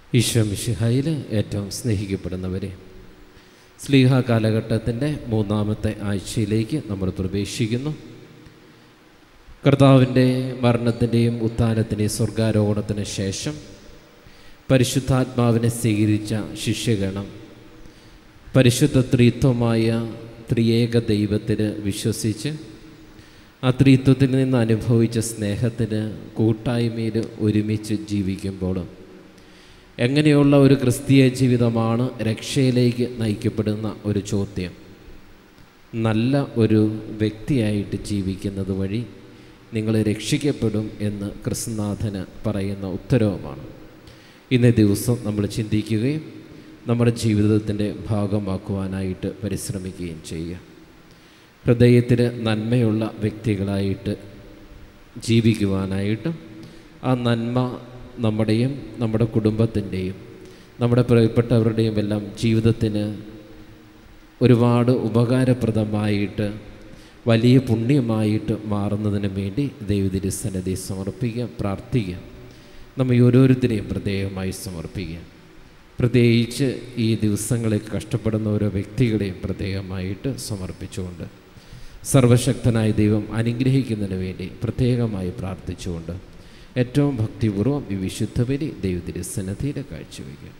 ഈശോ മിശിഹായിൽ ഏറ്റവും സ്നേഹിക്കപ്പെടുന്നവരെ സ്ലീഹ കാലഘട്ടത്തിൻ്റെ മൂന്നാമത്തെ ആഴ്ചയിലേക്ക് നമ്മൾ പ്രവേശിക്കുന്നു കർത്താവിൻ്റെ മരണത്തിൻ്റെയും ഉത്ഥാനത്തിൻ്റെയും സ്വർഗാരോഹണത്തിന് ശേഷം പരിശുദ്ധാത്മാവിനെ സ്വീകരിച്ച ശിഷ്യഗണം പരിശുദ്ധ ത്രിത്വമായ ത്രിയേക ദൈവത്തിൽ വിശ്വസിച്ച് ആ ത്രിത്വത്തിൽ നിന്ന് അനുഭവിച്ച സ്നേഹത്തിന് കൂട്ടായ്മയിൽ ഒരുമിച്ച് ജീവിക്കുമ്പോൾ എങ്ങനെയുള്ള ഒരു ക്രിസ്തീയ ജീവിതമാണ് രക്ഷയിലേക്ക് നയിക്കപ്പെടുന്ന ഒരു ചോദ്യം നല്ല ഒരു വ്യക്തിയായിട്ട് ജീവിക്കുന്നത് വഴി നിങ്ങൾ രക്ഷിക്കപ്പെടും എന്ന് ക്രിസ്തുനാഥന് പറയുന്ന ഉത്തരവുമാണ് ഇന്നേ ദിവസം നമ്മൾ ചിന്തിക്കുകയും നമ്മുടെ ജീവിതത്തിൻ്റെ ഭാഗമാക്കുവാനായിട്ട് പരിശ്രമിക്കുകയും ചെയ്യുക ഹൃദയത്തിൽ നന്മയുള്ള വ്യക്തികളായിട്ട് ജീവിക്കുവാനായിട്ടും ആ നന്മ നമ്മുടെയും നമ്മുടെ കുടുംബത്തിൻ്റെയും നമ്മുടെ പ്രിയപ്പെട്ടവരുടെയും എല്ലാം ജീവിതത്തിന് ഒരുപാട് ഉപകാരപ്രദമായിട്ട് വലിയ പുണ്യമായിട്ട് മാറുന്നതിന് വേണ്ടി ദൈവതിരുസന്നതി സമർപ്പിക്കുക പ്രാർത്ഥിക്കുക നമ്മൾ ഓരോരുത്തരെയും പ്രത്യേകമായി സമർപ്പിക്കുക പ്രത്യേകിച്ച് ഈ ദിവസങ്ങളിൽ കഷ്ടപ്പെടുന്ന ഓരോ വ്യക്തികളെയും പ്രത്യേകമായിട്ട് സമർപ്പിച്ചുകൊണ്ട് സർവശക്തനായ ദൈവം അനുഗ്രഹിക്കുന്നതിന് വേണ്ടി പ്രത്യേകമായി പ്രാർത്ഥിച്ചുകൊണ്ട് ഏറ്റവും ഭക്തിപൂർവ്വം ഈ വിശുദ്ധ ബലി ദൈവത്തിരുസന്നതിയിൽ കാഴ്ചവെക്കുക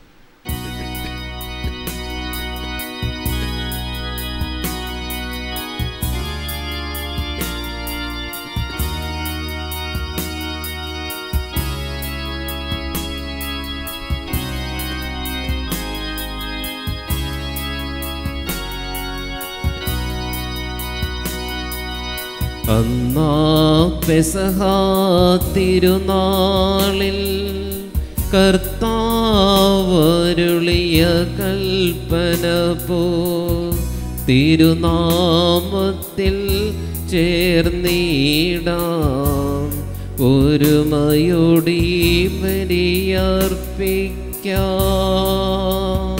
അന്നാ പെസഹ തിരുനാളിൽ കർത്താവരുളിയ കൽപ്പന പോ തിരുനാമത്തിൽ ചേർന്നിടാം ഒരുമയോടി ബലിയർപ്പിക്കാം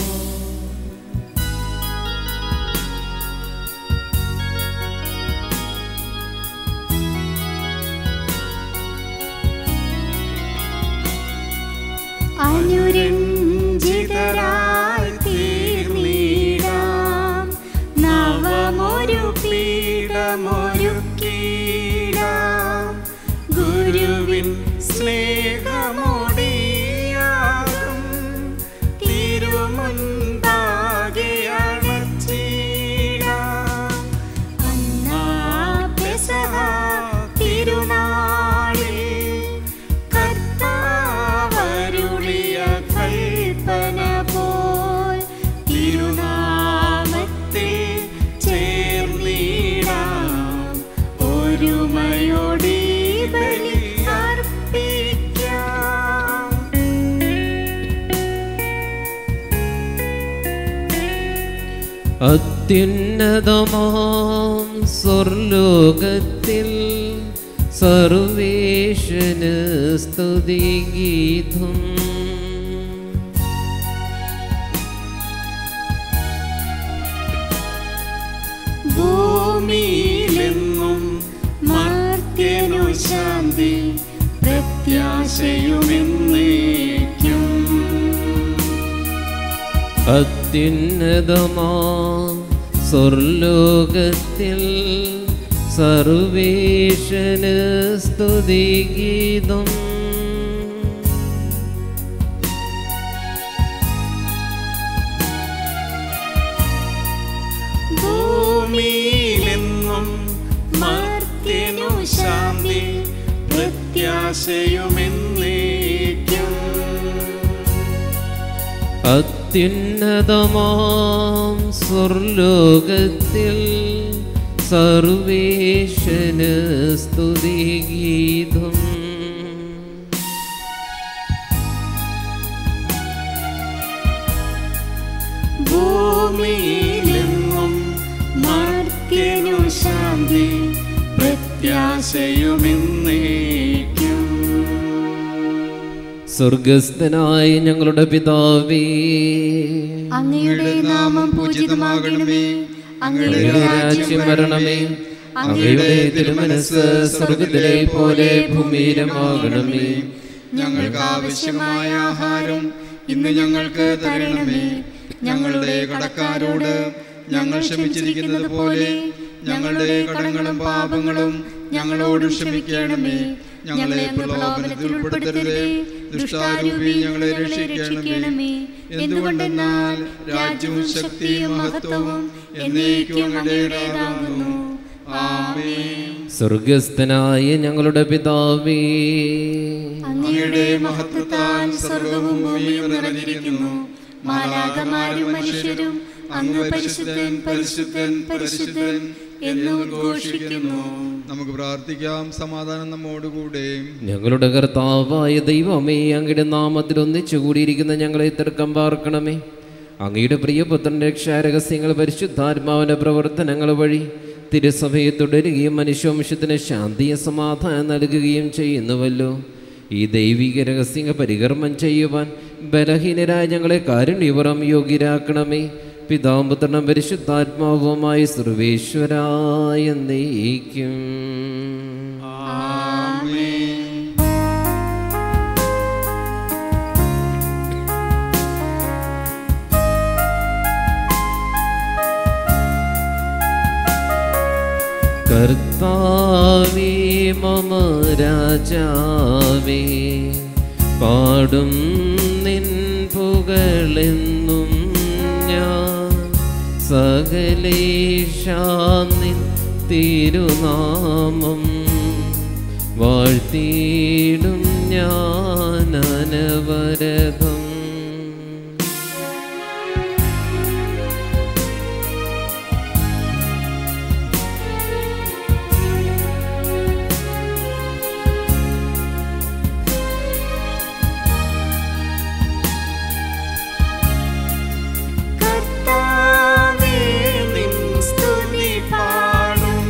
അനുരഞ്ജിതരായി തീർന്നിടാം നവമൊരു പീഠമൊരുക്കിടാം ഗുരുവിൻ സ്നേഹമോടിയാകും തിരുമുൻപാകെ അണച്ചിടാം അന്നാ പെസഹ തിരുനാളിൽ കർത്താവരുളിയ കൽപ്പന പോൽ തിരുനാമത്തിൽ ചേർന്നിടാം ഒരുമയോടി ബലി അർപ്പിക്കാം അത്യുന്നതമാം സ്വർലോകത്തിൽ സർവേശന് സ്തുതിഗീതം ഭൂമിയിലെന്നും മർത്യനു ശാന്തി പ്രത്യാശയുമെന്നേക്കും അത്യുന്നതമാം സ്വർലോകത്തിൽ സർവേശന് സ്തുതിഗീതം ഭൂമിയിലെന്നും മർത്യനു ശാന്തി പ്രത്യാശയുമെന്നേക്കും അത്യുന്നതമാം സ്വർലോകത്തിൽ സർവേശന് സ്തുതിഗീതം ഭൂമിയിലെന്നും മർത്യനു ശാന്തി പ്രത്യാശയുമെന്നേക്കും സ്വർഗസ്ഥനായ ഞങ്ങളുടെ പിതാവേ അങ്ങയുടെ നാമം പൂജിതമാകണമേ അങ്ങയുടെ അങ്ങയുടെ രാജ്യം രാജ്യം വരണമേ അങ്ങയുടെ തിരുമനസ് സ്വർഗത്തിലെ പോലെ ഭൂമിയിലുമാകണമേ ഞങ്ങൾക്ക് ആവശ്യമായ ആഹാരം ഇന്ന് ഞങ്ങൾക്ക് തരണമേ ഞങ്ങളുടെ കടക്കാരോട് ഞങ്ങൾ ക്ഷമിച്ചിരിക്കുന്നത് പോലെ ഞങ്ങളുടെ കടങ്ങളും പാപങ്ങളും ഞങ്ങളോട് ക്ഷമിക്കണമേ ഞങ്ങളെ പ്രലോഭനത്തിൽ ഉൾപ്പെടുത്തരുതേ ദുഷ്ടാരൂപി ഞങ്ങളെ രക്ഷിക്കണമേ എന്തുകൊണ്ടെന്നാൽ രാജ്യവും ശക്തിയും മഹത്വവും എന്നേക്കും അങ്ങയുടേതാകുന്നു ആമേൻ സ്വർഗസ്ഥനായ ഞങ്ങളുടെ പിതാവേ അങ്ങയുടെ മഹത്വത്താൽ സ്വർഗവും ഭൂമിയും നിറഞ്ഞിരിക്കുന്നു മാലാകമാരും മനുഷ്യരും അങ്ങ് പരിശുദ്ധൻ പരിശുദ്ധൻ പരിശുദ്ധൻ എന്ന് ഉദ്ഘോഷിക്കുന്നു നമുക്ക് പ്രാർത്ഥിക്കാം സമാധാനം നമ്മോടുകൂടെ ഞങ്ങളുടെ കർത്താവായ ദൈവമേ അങ്ങയുടെ നാമത്തിൽ ഒന്നിച്ചു കൂടിയിരിക്കുന്ന ഞങ്ങളെ തർക്കം പാർക്കണമേ അങ്ങയുടെ പ്രിയപുത്രന്റെ രക്ഷാരഹസ്യങ്ങൾ പരിശുദ്ധാത്മാവിന്റെ പ്രവർത്തനങ്ങൾ വഴി തിരുസഭയെ തുടരുകയും മനുഷ്യവംശത്തിന് ശാന്തിയും സമാധാനം നൽകുകയും ചെയ്യുന്നുവല്ലോ ഈ ദൈവിക രഹസ്യങ്ങൾ പരികർമ്മം ചെയ്യുവാൻ ബലഹീനരായ ഞങ്ങളെ കാരുണ്യപുറം യോഗ്യരാക്കണമേ പിതാമ്പുത്രനും പരിശുദ്ധാത്മാവുമായി സർവേശ്വരായ നയിക്കും കർത്താവേ മമ രാജാവേ പാടും നിൻ പുകളെന്നും ഞാൻ സകലേശാന്നിൻ തിരുനാമം വാഴ്ത്തിയിടും ഞാൻ അനവരതം കർത്താവേ നിൻ സ്തുതി പാടും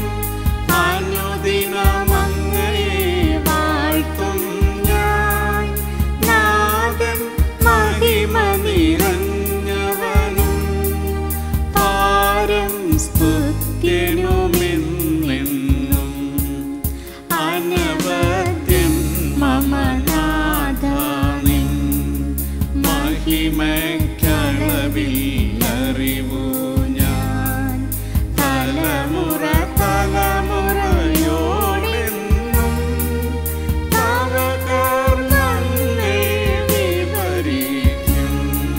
അനുദിനം അങ്ങയെ വാഴ്ത്തും ഞാൻ നാദൻ മഹിമ നിറഞ്ഞവനും പാരം സ്തുത്യനുമെന്നെന്നും അനവദ്യൻ മമ നാഥാനിൻ മഹിമക്കളവില്ലറിവു ഞാൻ തലമുറ തലമുറയോടെന്നും തവ കർമ്മങ്ങൾ വിവരിക്കും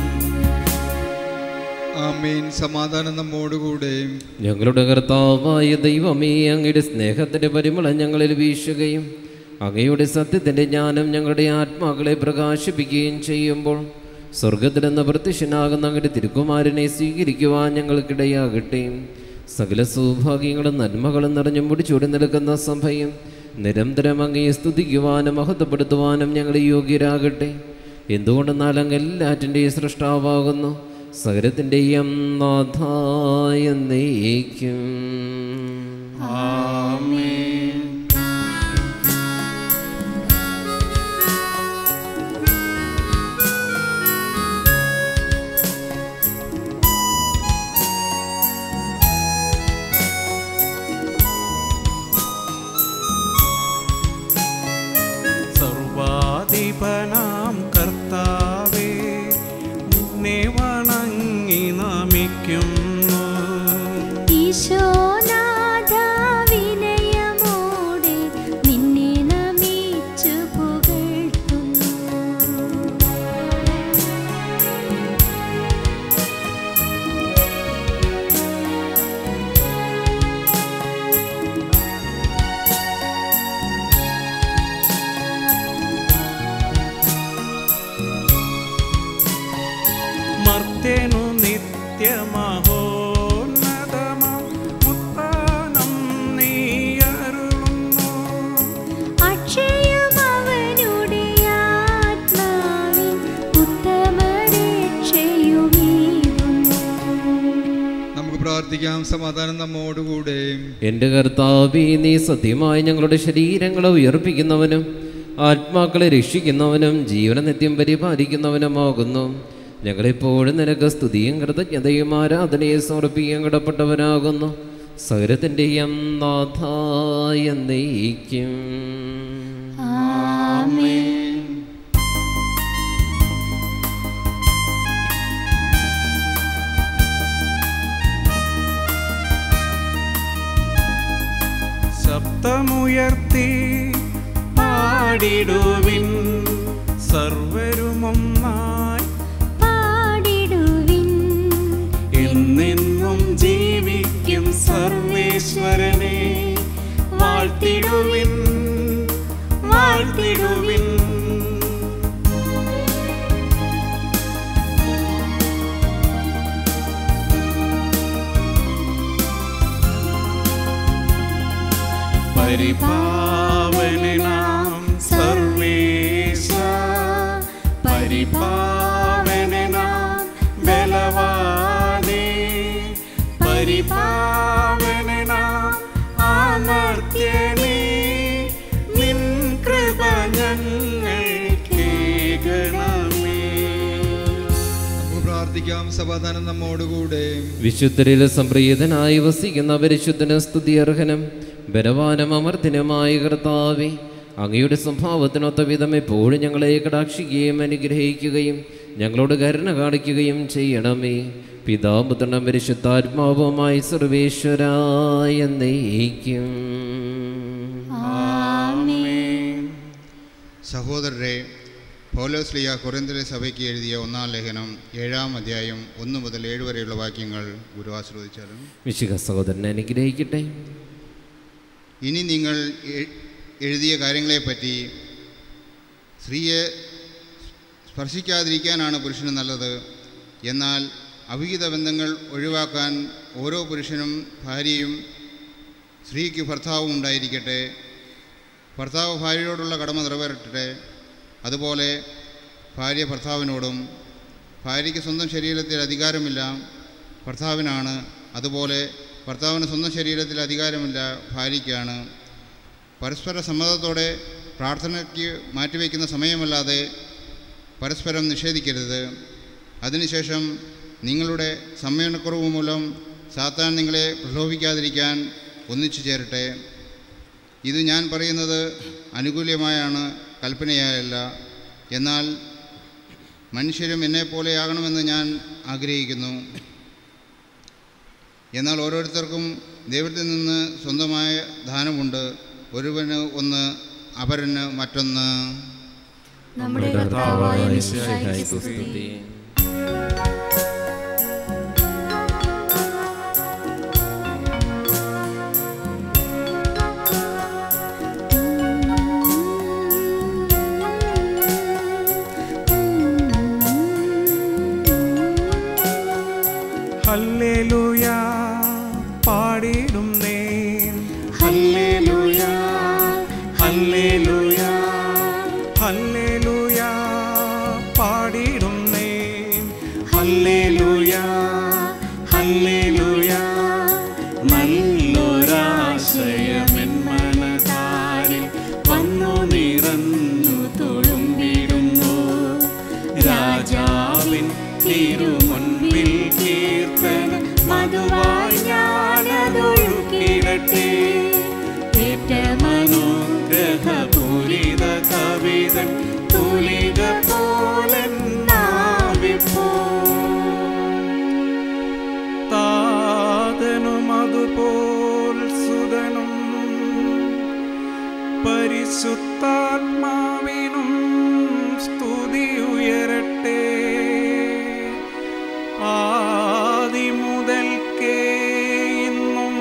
ആമേൻ സമാധാനം നമ്മോടുകൂടെ ഞങ്ങളുടെ കർത്താവായ ദൈവമേ അങ്ങയുടെ സ്നേഹത്തിൻ്റെ പരിമളം ഞങ്ങളിൽ വീശുകയും അങ്ങയുടെ സത്യത്തിൻ്റെ ജ്ഞാനം ഞങ്ങളുടെ ആത്മാക്കളെ പ്രകാശിപ്പിക്കുകയും ചെയ്യുമ്പോൾ സ്വർഗത്തിൽ നിന്ന് പ്രത്യക്ഷനാകുന്ന അങ്ങയുടെ തിരുക്കുമാരനെ സ്വീകരിക്കുവാൻ ഞങ്ങൾക്കിടയാകട്ടെ സകല സൗഭാഗ്യങ്ങളും നന്മകളും നിറഞ്ഞു മുടിച്ചൂടി നിൽക്കുന്ന സഭയും നിരന്തരം അങ്ങയെ സ്തുതിക്കുവാനും മഹത്വപ്പെടുത്തുവാനും ഞങ്ങൾ യോഗ്യരാകട്ടെ എന്തുകൊണ്ടെന്നാൽ അങ്ങ് എല്ലാറ്റിൻ്റെയും സൃഷ്ടാവാകുന്നു സകലത്തിൻ്റെയും നാഥായ നയിക്കും സർവാധിപനാം കർത്താവേ നിന്നെ വണങ്ങി നമിക്കുന്നു ഈശോനാഥ വിനയമോടെ നിന്നെ നമിച്ചു പുകഴ്ത്തുന്നു മർത്യനു നിത്യമഹോന്നതമാം ഉത്ഥാനം നീ അരുളുന്നു അക്ഷയമവനുടെ ആത്മാവിൽ ഉത്തമരക്ഷയുമീകുന്നു നമുക്ക് പ്രാർത്ഥിക്കാം സമാധാനം നമ്മോടുകൂടെ എൻ്റെ കർത്താവേ നീ സത്യമായി ഞങ്ങളുടെ ശരീരങ്ങളെ ഉയർപ്പിക്കുന്നവനും ആത്മാക്കളെ രക്ഷിക്കുന്നവനും ജീവന നിത്യം പരിപാലിക്കുന്നവനുമാകുന്നു ഞങ്ങളെപ്പോഴും നിനക്ക് സ്തുതിയും കൃതജ്ഞതയും ആരാധനയെ സമർപ്പിക്കാൻ കടപ്പെട്ടവനാകുന്നു സകലത്തിൻ്റെയും നാഥായ നയിക്കും ആമേൻ സ്വരമുയർത്തി പാടിടുവിൻ സർവരുമൊന്നായി പാടിടുവിൻ എന്നെന്നും ജീവിക്കും സർവേശ്വരനെ വാഴ്ത്തിടുവിൻ വാഴ്ത്തിടുവിൻ പരിപാവനാം സർവേശ പരിപാവനാം ബലവാനേ പരിപാവനാം അമർത്യനേ നിൻ കൃപ ഞങ്ങൾക്കേകണമേ നമുക്ക് പ്രാർത്ഥിക്കാം സമാധാനം നമ്മോടുകൂടെ വിശുദ്ധരിൽ സംപ്രീതനായി വസിക്കുന്ന പരിശുദ്ധന സ്തുതിയർഹനം ബലവാനും അമർത്തിനുമായ കർത്താവെ അങ്ങയുടെ സ്വഭാവത്തിനൊത്ത വിധം എപ്പോഴും ഞങ്ങളെ കടാക്ഷിക്കുകയും അനുഗ്രഹിക്കുകയും ഞങ്ങളോട് കരുണ കാണിക്കുകയും ചെയ്യണമേ പിതാപുത്രണം പരിശുദ്ധാത്മാവുമായി സർവേശ്വരായ നയിക്കും ആമേൻ സഹോദരരെ പൗലോസ്ലിയ കൊറിന്തിലെ സഭയ്ക്ക് എഴുതിയ ഒന്നാം ലേഖനം ഏഴാം അധ്യായം ഒന്ന് മുതൽ ഏഴ് വരെയുള്ള വാക്യങ്ങൾ ഗുരു ആശ്രവദിച്ചാലും വിശുഖ സഹോദരനെ അനുഗ്രഹിക്കട്ടെ ഇനി നിങ്ങൾ എ- എഴുതിയ കാര്യങ്ങളെപ്പറ്റി സ്ത്രീയെ സ്പർശിക്കാതിരിക്കാനാണ് പുരുഷന് നല്ലത് എന്നാൽ അവിഹിത ബന്ധങ്ങൾ ഒഴിവാക്കാൻ ഓരോ പുരുഷനും ഭാര്യയും സ്ത്രീക്ക് ഭർത്താവും ഉണ്ടായിരിക്കട്ടെ ഭർത്താവ് ഭാര്യയോടുള്ള കടമ നിറവേറട്ടെ അതുപോലെ ഭാര്യ ഭർത്താവിനോടും ഭാര്യയ്ക്ക് സ്വന്തം ശരീരത്തിൽ അധികാരമില്ല ഭർത്താവിനാണ് അതുപോലെ ഭർത്താവിന് സ്വന്തം ശരീരത്തിൽ അധികാരമില്ല ഭാര്യയ്ക്കാണ് പരസ്പര സമ്മതത്തോടെ പ്രാർത്ഥനയ്ക്ക് മാറ്റിവെക്കുന്ന സമയമല്ലാതെ പരസ്പരം നിഷേധിക്കരുത് അതിനുശേഷം നിങ്ങളുടെ സമ്മേളനക്കുറവ് മൂലം സാത്താൻ നിങ്ങളെ പ്രലോഭിക്കാതിരിക്കാൻ ഒന്നിച്ചു ചേരട്ടെ ഇത് ഞാൻ പറയുന്നത് അനുകൂല്യമായാണ് കൽപ്പനയായല്ല എന്നാൽ മനുഷ്യരും എന്നെപ്പോലെയാകണമെന്ന് ഞാൻ ആഗ്രഹിക്കുന്നു എന്നാൽ ഓരോരുത്തർക്കും ദൈവത്തിൽ നിന്ന് സ്വന്തമായ ദാനമുണ്ട് ഒരുവന് ഒന്ന് അപരന് മറ്റൊന്ന് നമ്മുടെ കർത്താവായ മിശിഹായ്ക്ക് സ്തുതി ഹല്ലേലൂയ പാടിടും നേൻ ഹല്ലേലൂയ ഹല്ലേലൂയ ഹല്ലേലൂയ പാടിടും നേൻ ഹല്ലേലൂയ ഹല്ലേലൂയ നല്ലൊരാശയമെൻ മനതാരിൽ വന്നു നിറഞ്ഞു തുളുമ്പിടുന്നു രാജാവിൻ തിരുമുൻപിൽ കീർത്തന മധുവായി ഞാനതൊഴുക്കിടട്ടെ ഏറ്റമനുഗ്രഹപൂരിത കവിതൻ തുലിക പോലെന്നാവിപ്പോ താതനും അതുപോൽ സുതനും പരിശുദ്ധാത്മാവിനും സ്തുതി ഉയരട്ടെ ആദിമുതൽക്കേ ഇന്നും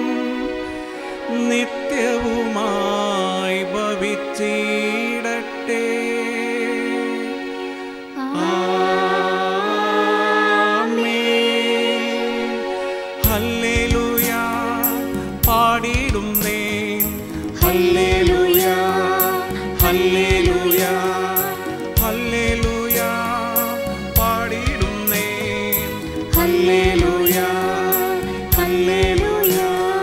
നിത്യവുമായി ഭവിച്ചിടട്ടെ ആമേൻ. ഹല്ലേലൂയ പാടിടും നേൻ ഹല്ലേലൂയ ഹല്ലേലൂയ ഹല്ലേലൂയ പാടിടും നേൻ ഹല്ലേലൂയ ഹല്ലേലൂയ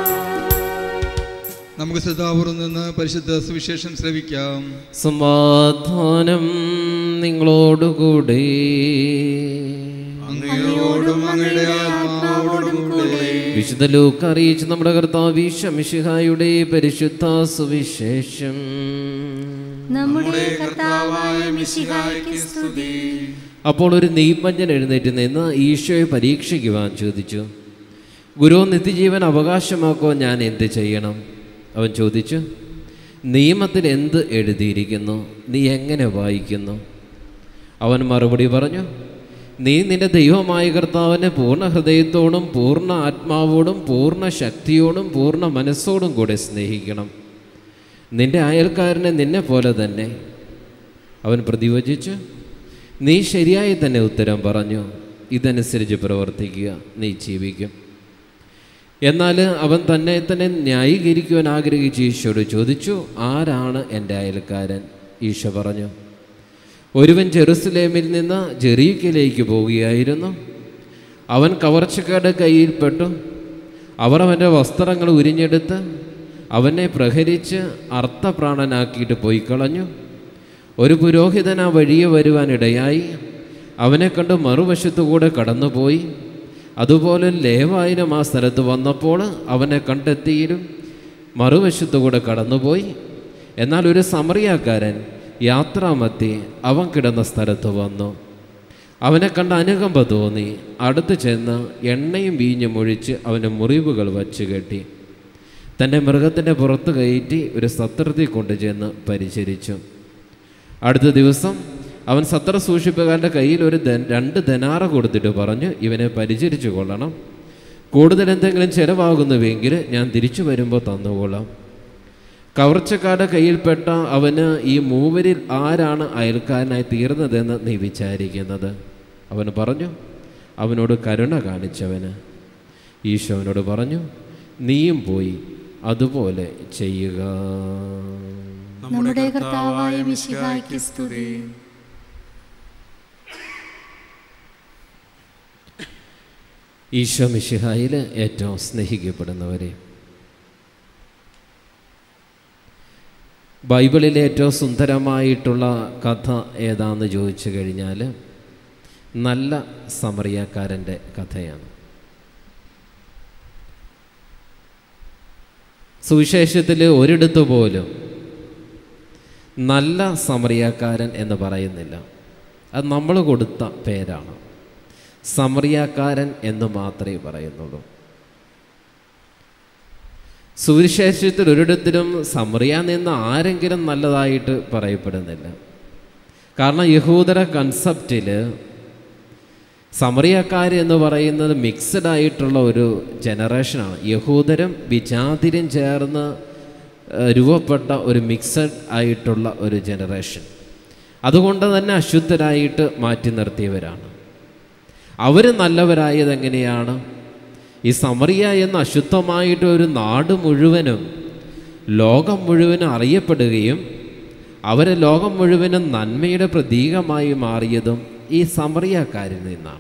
നമുക്ക് ശ്രദ്ധാപൂർവം നിന്ന് പരിശുദ്ധ സുവിശേഷം ശ്രവിക്കാം സമാധാനം നിങ്ങളോടുകൂടെ അങ്ങയോടും അങ്ങയുടെ ആത്മാവോടും കൂടെ വിശുദ്ധ ലൂക്ക് അറിയിച്ച നമ്മുടെ കർത്താവ് ശമിഷിഹായുടെ പരിശുദ്ധ സുവിശേഷം നമ്മുടെ കർത്താവായ മിശിഹായ്ക്ക് സ്തുതി അപ്പോൾ ഒരു നീപ്പഞ്ചൻ എഴുന്നേറ്റ് നിന്ന് ഈശോയെ പരീക്ഷിക്കുവാൻ ചോദിച്ചു ഗുരു നിത്യജീവൻ അവകാശമാക്കുവാൻ ഞാൻ എന്ത് ചെയ്യണം അവൻ ചോദിച്ചു നിയമത്തിൽ എന്ത് എഴുതിയിരിക്കുന്നു നീ എങ്ങനെ വായിക്കുന്നു അവൻ മറുപടി പറഞ്ഞു നീ നിന്റെ ദൈവമായ കർത്താവിനെ പൂർണ്ണ ഹൃദയത്തോടും പൂർണ്ണ ആത്മാവോടും പൂർണ്ണ ശക്തിയോടും പൂർണ്ണ മനസ്സോടും കൂടെ സ്നേഹിക്കണം നിന്റെ അയൽക്കാരനെ നിന്നെ പോലെ തന്നെ അവൻ പ്രതിവചിച്ചു നീ ശരിയായി തന്നെ ഉത്തരം പറഞ്ഞു ഇതനുസരിച്ച് പ്രവർത്തിക്കുക നീ ജീവിക്കും എന്നാൽ അവൻ തന്നെ തന്നെ ന്യായീകരിക്കുവാൻ ആഗ്രഹിച്ച് ഈശോയോട് ചോദിച്ചു ആരാണ് എൻ്റെ അയൽക്കാരൻ ഈശോ പറഞ്ഞു ഒരുവൻ ജെറുസലേമിൽ നിന്ന് ജെറീക്കിലേക്ക് പോവുകയായിരുന്നു അവൻ കവർച്ചക്കാരുടെ കയ്യിൽപ്പെട്ടു അവർ അവൻ്റെ വസ്ത്രങ്ങൾ ഉരിഞ്ഞെടുത്ത് അവനെ പ്രഹരിച്ച് അർത്ഥപ്രാണനാക്കിയിട്ട് പോയി കളഞ്ഞു ഒരു പുരോഹിതൻ ആ വഴിയെ വരുവാനിടയായി അവനെ കണ്ട് മറുവശത്തുകൂടെ കടന്നുപോയി അതുപോലെ ലേവായിരം ആ സ്ഥലത്ത് വന്നപ്പോൾ അവനെ കണ്ടെത്തിയിരും മറുവശത്തുകൂടെ കടന്നുപോയി എന്നാൽ ഒരു സമറിയാക്കാരൻ യാത്രാമത്തി അവൻ കിടന്ന സ്ഥലത്ത് വന്നു അവനെ കണ്ട് അനുകമ്പ തോന്നി അടുത്ത് ചെന്ന് എണ്ണയും വീഞ്ഞും ഒഴിച്ച് അവൻ്റെ മുറിവുകൾ വച്ച് കെട്ടി തൻ്റെ മൃഗത്തിൻ്റെ പുറത്ത് കയറ്റി ഒരു സത്രത്തിൽ കൊണ്ടുചെന്ന് പരിചരിച്ചു അടുത്ത ദിവസം അവൻ സത്ര സൂക്ഷിപ്പുകാരൻ്റെ കയ്യിൽ ഒരു ധൻ- രണ്ട് ധനാറ കൊടുത്തിട്ട് പറഞ്ഞു ഇവനെ പരിചരിച്ചു കൊള്ളണം കൂടുതൽ എന്തെങ്കിലും ചിലവാകുന്നുവെങ്കിൽ ഞാൻ തിരിച്ചു വരുമ്പോൾ തന്നുകൊള്ളാം കവർച്ചക്കാരുടെ കയ്യിൽപ്പെട്ട അവന് ഈ മൂവരിൽ ആരാണ് അയൽക്കാരനായി തീർന്നതെന്ന് നീ വിചാരിക്കുന്നത് അവൻ പറഞ്ഞു അവനോട് കരുണ കാണിച്ചവന് ഈശോ അവനോട് പറഞ്ഞു നീയും പോയി അതുപോലെ ചെയ്യുക നമ്മുടെ കർത്താവായ മിശിഹായ്ക്ക് സ്തുതി ഈശോ മിശിഹായിൽ ഏറ്റവും സ്നേഹിക്കപ്പെടുന്നവരെ ബൈബിളിലെ ഏറ്റവും സുന്ദരമായിട്ടുള്ള കഥ ഏതാന്ന് ചോദിച്ചു കഴിഞ്ഞാൽ നല്ല സമറിയാക്കാരൻ്റെ കഥയാണ് സുവിശേഷത്തിൽ ഒരിടത്ത് പോലും നല്ല സമറിയാക്കാരൻ എന്ന് പറയുന്നില്ല അത് നമ്മൾ കൊടുത്ത പേരാണ് സമറിയാക്കാരൻ എന്ന് മാത്രമേ പറയുന്നുള്ളൂ സുവിശേഷത്തിൽ ഒരിടത്തിലും സമറിയ നിന്ന് ആരെങ്കിലും നല്ലതായിട്ട് പറയപ്പെടുന്നില്ല കാരണം യഹൂദര കൺസെപ്റ്റിൽ സമറിയക്കാർ എന്ന് പറയുന്നത് മിക്സഡ് ആയിട്ടുള്ള ഒരു ജനറേഷനാണ് യഹൂദരും വിജാതിരും ചേർന്ന് ഏഹ്, രൂപപ്പെട്ട ഒരു മിക്സഡ് ആയിട്ടുള്ള ഒരു ജനറേഷൻ അതുകൊണ്ട് തന്നെ അശുദ്ധരായിട്ട് മാറ്റി നിർത്തിയവരാണ് അവർ നല്ലവരായത് എങ്ങനെയാണ് ഈ സമറിയ എന്ന അശുദ്ധമായിട്ട് ഒരു നാട് മുഴുവനും ലോകം മുഴുവനും അറിയപ്പെടുകയും അവരെ ലോകം മുഴുവനും നന്മയുടെ പ്രതീകമായി മാറിയതും ഈ സമറിയാക്കാരിൽ നിന്നാണ്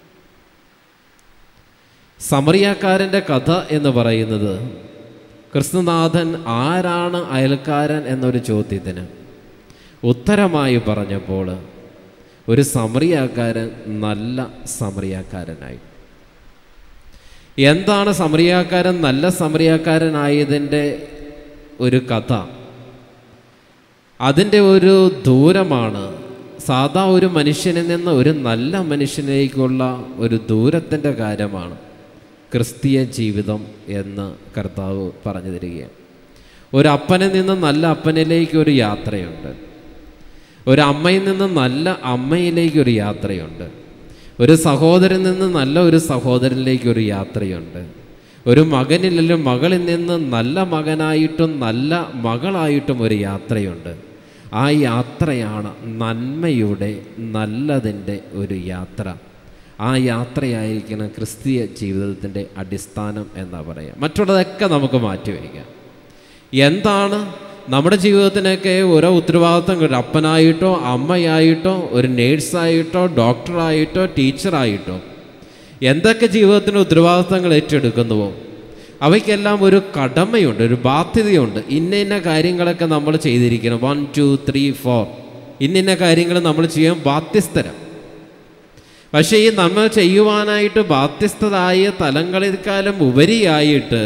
സമറിയാക്കാരൻ്റെ കഥ എന്ന് പറയുന്നത് ക്രിസ്തുനാഥൻ ആരാണ് അയൽക്കാരൻ എന്നൊരു ചോദ്യത്തിന് ഉത്തരമായി പറഞ്ഞപ്പോൾ ഒരു സമറിയാക്കാരൻ നല്ല സമറിയാക്കാരനായി എന്താണ് സമറിയാക്കാരൻ നല്ല സമറിയാക്കാരനായതിൻ്റെ ഒരു കഥ അതിൻ്റെ ഒരു ദൂരമാണ് സാധാ ഒരു മനുഷ്യനിൽ നിന്ന് ഒരു നല്ല മനുഷ്യനിലേക്കുള്ള ഒരു ദൂരത്തിൻ്റെ കാര്യമാണ് ക്രിസ്തീയ ജീവിതം എന്ന് കർത്താവ് പറഞ്ഞു തരികയാണ് ഒരു അപ്പനിൽ നിന്ന് നല്ല അപ്പനിലേക്ക് ഒരു യാത്രയുണ്ട് ഒരു അമ്മയിൽ നിന്ന് നല്ല അമ്മയിലേക്ക് ഒരു യാത്രയുണ്ട് ഒരു സഹോദരൻ നിന്ന് നല്ല ഒരു സഹോദരനിലേക്ക് ഒരു യാത്രയുണ്ട് ഒരു മകനിൽ അല്ലെങ്കിൽ മകളിൽ നിന്ന് നല്ല മകനായിട്ടും നല്ല മകളായിട്ടും ഒരു യാത്രയുണ്ട് ആ യാത്രയാണ് നന്മയുടെ നല്ലതിൻ്റെ ഒരു യാത്ര ആ യാത്രയായിരിക്കണം ക്രിസ്തീയ ജീവിതത്തിൻ്റെ അടിസ്ഥാനം എന്നാ പറയാം മറ്റുള്ളതൊക്കെ നമുക്ക് മാറ്റിവെക്കാം എന്താണ് നമ്മുടെ ജീവിതത്തിനൊക്കെ ഓരോ ഉത്തരവാദിത്തം കിട്ടും അപ്പനായിട്ടോ അമ്മയായിട്ടോ ഒരു നേഴ്സായിട്ടോ ഡോക്ടറായിട്ടോ ടീച്ചറായിട്ടോ എന്തൊക്കെ ജീവിതത്തിന് ഉത്തരവാദിത്തങ്ങൾ ഏറ്റെടുക്കുന്നുവോ അവയ്ക്കെല്ലാം ഒരു കടമയുണ്ട് ഒരു ബാധ്യതയുണ്ട് ഇന്ന ഇന്ന കാര്യങ്ങളൊക്കെ നമ്മൾ ചെയ്തിരിക്കണം വൺ ടു ത്രീ ഫോർ ഇന്ന ഇന്ന കാര്യങ്ങൾ നമ്മൾ ചെയ്യാൻ ബാധ്യസ്ഥരം പക്ഷേ ഈ നമ്മൾ ചെയ്യുവാനായിട്ട് ബാധ്യസ്ഥരായ തലങ്ങളിൽക്കാലം ഉപരിയായിട്ട്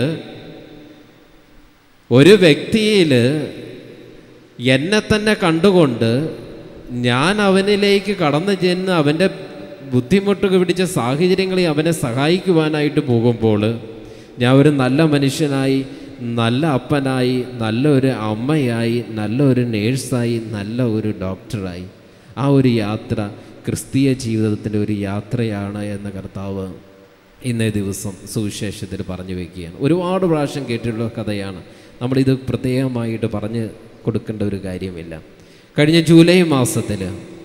ഒരു വ്യക്തിയിൽ എന്നെ തന്നെ കണ്ടുകൊണ്ട് ഞാൻ അവനിലേക്ക് കടന്നു ചെന്ന് അവൻ്റെ ബുദ്ധിമുട്ട് പിടിച്ച സാഹചര്യങ്ങളിൽ അവനെ സഹായിക്കുവാനായിട്ട് പോകുമ്പോൾ ഞാൻ ഒരു നല്ല മനുഷ്യനായി നല്ല അപ്പനായി നല്ലൊരു അമ്മയായി നല്ലൊരു നേഴ്സായി നല്ല ഒരു ഡോക്ടറായി ആ ഒരു യാത്ര ക്രിസ്തീയ ജീവിതത്തിൻ്റെ ഒരു യാത്രയാണ് എന്ന കർത്താവ് ഇന്നേ ദിവസം സുവിശേഷത്തിൽ പറഞ്ഞു വയ്ക്കുകയാണ് ഒരുപാട് പ്രാവശ്യം കേട്ടിട്ടുള്ള കഥയാണ് നമ്മളിത് പ്രത്യേകമായിട്ട് പറഞ്ഞ് കൊടുക്കേണ്ട ഒരു കാര്യമില്ല കഴിഞ്ഞ ജൂലൈ മാസത്തിൽ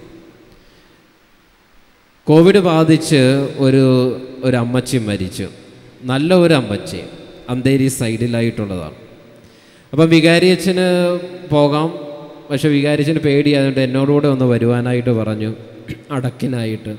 കോവിഡ് ബാധിച്ച് ഒരു ഒരു അമ്മച്ചി മരിച്ചു നല്ല ഒരു അമ്മച്ചി അന്തേരി സൈഡിലായിട്ടുള്ളതാണ് അപ്പം വികാരിയച്ഛന് പോകാം പക്ഷെ വികാരിയച്ഛന് പേടിയായതുകൊണ്ട് എന്നോടുകൂടെ ഒന്ന് വരുവാനായിട്ട് പറഞ്ഞു അടക്കിനായിട്ട്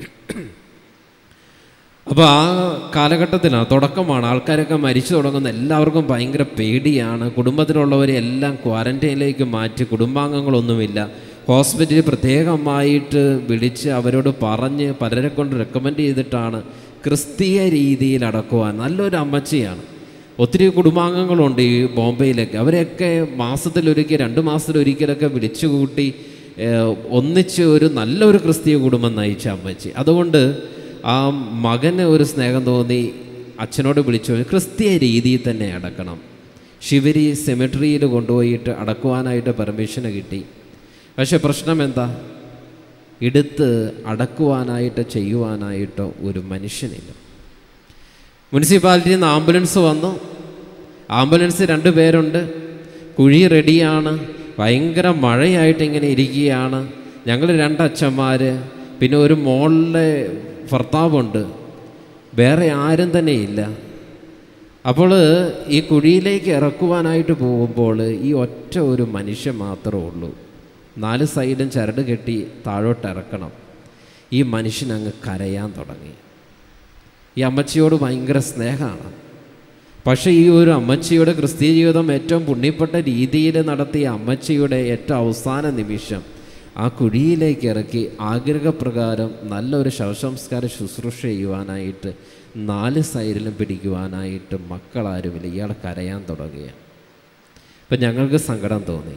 അപ്പോൾ ആ കാലഘട്ടത്തിലാണ് തുടക്കമാണ് ആൾക്കാരൊക്കെ മരിച്ചു തുടങ്ങുന്ന എല്ലാവർക്കും ഭയങ്കര പേടിയാണ് കുടുംബത്തിലുള്ളവരെ എല്ലാം ക്വാറൻറ്റൈനിലേക്ക് മാറ്റി കുടുംബാംഗങ്ങളൊന്നുമില്ല ഹോസ്പിറ്റലിൽ പ്രത്യേകമായിട്ട് വിളിച്ച് അവരോട് പറഞ്ഞ് പലരെ കൊണ്ട് റെക്കമെൻഡ് ചെയ്തിട്ടാണ് ക്രിസ്തീയ രീതിയിൽ അടക്കുവാൻ നല്ലൊരു അമ്മച്ചിയാണ് ഒത്തിരി കുടുംബാംഗങ്ങളുണ്ട് ഈ ബോംബെയിലൊക്കെ അവരെയൊക്കെ മാസത്തിലൊരിക്കൽ രണ്ട് മാസത്തിലൊരിക്കലൊക്കെ വിളിച്ചുകൂട്ടി ഏഹ്, ഒന്നിച്ച് ഒരു നല്ലൊരു ക്രിസ്തീയ കുടുംബം നയിച്ച അമ്മച്ചി അതുകൊണ്ട് ആ മകന് ഒരു സ്നേഹം തോന്നി അച്ഛനോട് വിളിച്ചു ക്രിസ്തീയ രീതിയിൽ തന്നെ അടക്കണം ശിവരി സെമിട്രിയിൽ കൊണ്ടുപോയിട്ട് അടക്കുവാനായിട്ട് പെർമിഷന് കിട്ടി പക്ഷെ പ്രശ്നം എന്താ എടുത്ത് അടക്കുവാനായിട്ട് ചെയ്യുവാനായിട്ട് ഒരു മനുഷ്യനില്ല മുനിസിപ്പാലിറ്റിയിൽ നിന്ന് ആംബുലൻസ് വന്നു ആംബുലൻസ് രണ്ട് പേരുണ്ട് കുഴി റെഡിയാണ് ഭയങ്കര മഴയായിട്ട് ഇങ്ങനെ ഇരിക്കുകയാണ് ഞങ്ങൾ രണ്ടച്ഛന്മാർ പിന്നെ ഒരു മോളിലെ ഭർത്താവുണ്ട് വേറെ ആരും തന്നെ ഇല്ല അപ്പോൾ ഈ കുഴിയിലേക്ക് ഇറക്കുവാനായിട്ട് പോകുമ്പോൾ ഈ ഒറ്റ ഒരു മനുഷ്യൻ മാത്രമേ ഉള്ളൂ നാല് സൈഡും ചരട് കെട്ടി താഴോട്ട് ഇറക്കണം ഈ മനുഷ്യൻ അങ്ങ് കരയാൻ തുടങ്ങി ഈ അമ്മച്ചിയോട് ഭയങ്കര സ്നേഹമാണ് പക്ഷേ ഈ ഒരു അമ്മച്ചിയുടെ ക്രിസ്തീയ ജീവിതം ഏറ്റവും പുണ്യപ്പെട്ട രീതിയിൽ നടത്തിയ അമ്മച്ചിയുടെ ഏറ്റവും അവസാന നിമിഷം ആ കുഴിയിലേക്ക് ഇറക്കി ആഗ്രഹപ്രകാരം നല്ലൊരു ശവസംസ്കാര ശുശ്രൂഷ ചെയ്യുവാനായിട്ട് നാല് സൈഡിലും പിടിക്കുവാനായിട്ട് മക്കളാരുമില്ല ഇയാൾ കരയാൻ തുടങ്ങിയ അപ്പം ഞങ്ങൾക്ക് സങ്കടം തോന്നി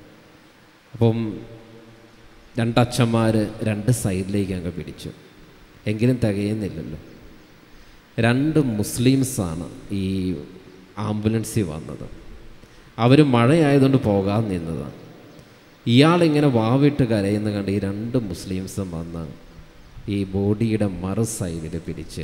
അപ്പം രണ്ടച്ഛന്മാർ രണ്ട് സൈഡിലേക്ക് അങ്ങ് പിടിച്ചു എങ്കിലും തികയുന്നില്ലല്ലോ രണ്ട് മുസ്ലിംസാണ് ഈ ആംബുലൻസിൽ വന്നത് അവർ മഴയായതുകൊണ്ട് പോകാൻ നിന്നതാണ് ഇയാളിങ്ങനെ വാവിട്ട് കരയുന്ന കണ്ട് ഈ രണ്ട് മുസ്ലിംസും വന്ന് ഈ ബോഡിയുടെ മറു സൈഡിൽ പിടിച്ച്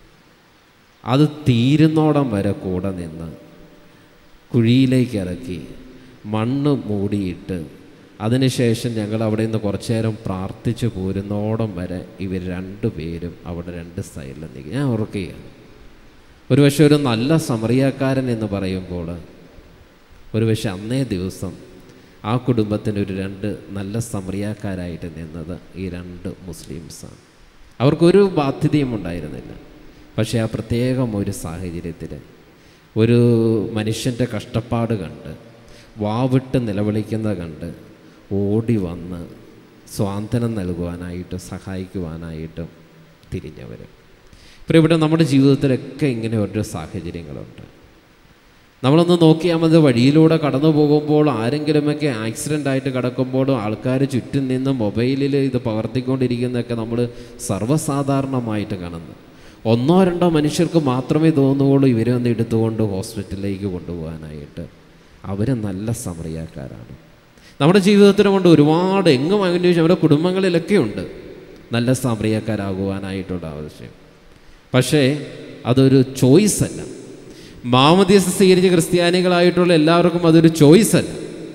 അത് തീരുന്നോടം വരെ കൂടെ നിന്ന് കുഴിയിലേക്ക് ഇറക്കി മണ്ണ് മൂടിയിട്ട് അതിനുശേഷം ഞങ്ങൾ അവിടെ നിന്ന് കുറച്ചു നേരം പ്രാർത്ഥിച്ചു പോരുന്നോടം വരെ ഇവർ രണ്ടുപേരും അവിടെ രണ്ട് സൈഡിൽ നിൽക്കും ഞാൻ ഓർക്കുകയാണ് ഒരു പക്ഷേ ഒരു നല്ല സമറിയാക്കാരൻ എന്ന് പറയുമ്പോൾ ഒരു പക്ഷേ അന്നേ ദിവസം ആ കുടുംബത്തിന് ഒരു രണ്ട് നല്ല സമറിയാക്കാരായിട്ട് നിന്നത് ഈ രണ്ട് മുസ്ലിംസാണ് അവർക്കൊരു ബാധ്യതയും ഉണ്ടായിരുന്നില്ല പക്ഷേ ആ പ്രത്യേകം ഒരു സാഹചര്യത്തിൽ ഒരു മനുഷ്യൻ്റെ കഷ്ടപ്പാട് കണ്ട് വാവിട്ട് നിലവിളിക്കുന്നത് കണ്ട് ഓടി വന്ന് സ്വാന്തനം നൽകുവാനായിട്ട് സഹായിക്കുവാനായിട്ടും തിരിഞ്ഞവർ ഇപ്പോൾ ഇവിടെ നമ്മുടെ ജീവിതത്തിലൊക്കെ ഇങ്ങനെ ഓരോ സാഹചര്യങ്ങളുണ്ട് നമ്മളൊന്ന് നോക്കിയാൽ മതി വഴിയിലൂടെ കടന്നു പോകുമ്പോൾ ആരെങ്കിലുമൊക്കെ ആക്സിഡൻ്റ് ആയിട്ട് കിടക്കുമ്പോഴും ആൾക്കാർ ചുറ്റും നിന്ന് മൊബൈലിൽ ഇത് പകർത്തിക്കൊണ്ടിരിക്കുന്നതൊക്കെ നമ്മൾ സർവ്വസാധാരണമായിട്ട് കാണുന്നു ഒന്നോ രണ്ടോ മനുഷ്യർക്ക് മാത്രമേ തോന്നുകയുള്ളൂ ഇവരെ ഒന്ന് എടുത്തുകൊണ്ട് ഹോസ്പിറ്റലിലേക്ക് കൊണ്ടുപോകാനായിട്ട് അവർ നല്ല സമറിയാക്കാരാണ് നമ്മുടെ ജീവിതത്തിനെ കൊണ്ട് ഒരുപാട് എങ്ങും അന്വേഷിച്ച് നമ്മുടെ കുടുംബങ്ങളിലൊക്കെ ഉണ്ട് നല്ല സമറിയാക്കാരാകുവാനായിട്ടുള്ള ആവശ്യം പക്ഷേ അതൊരു ചോയ്സ് അല്ല മാമദീസ സ്വീകരിച്ച ക്രിസ്ത്യാനികളായിട്ടുള്ള എല്ലാവർക്കും അതൊരു ചോയ്സ് അല്ല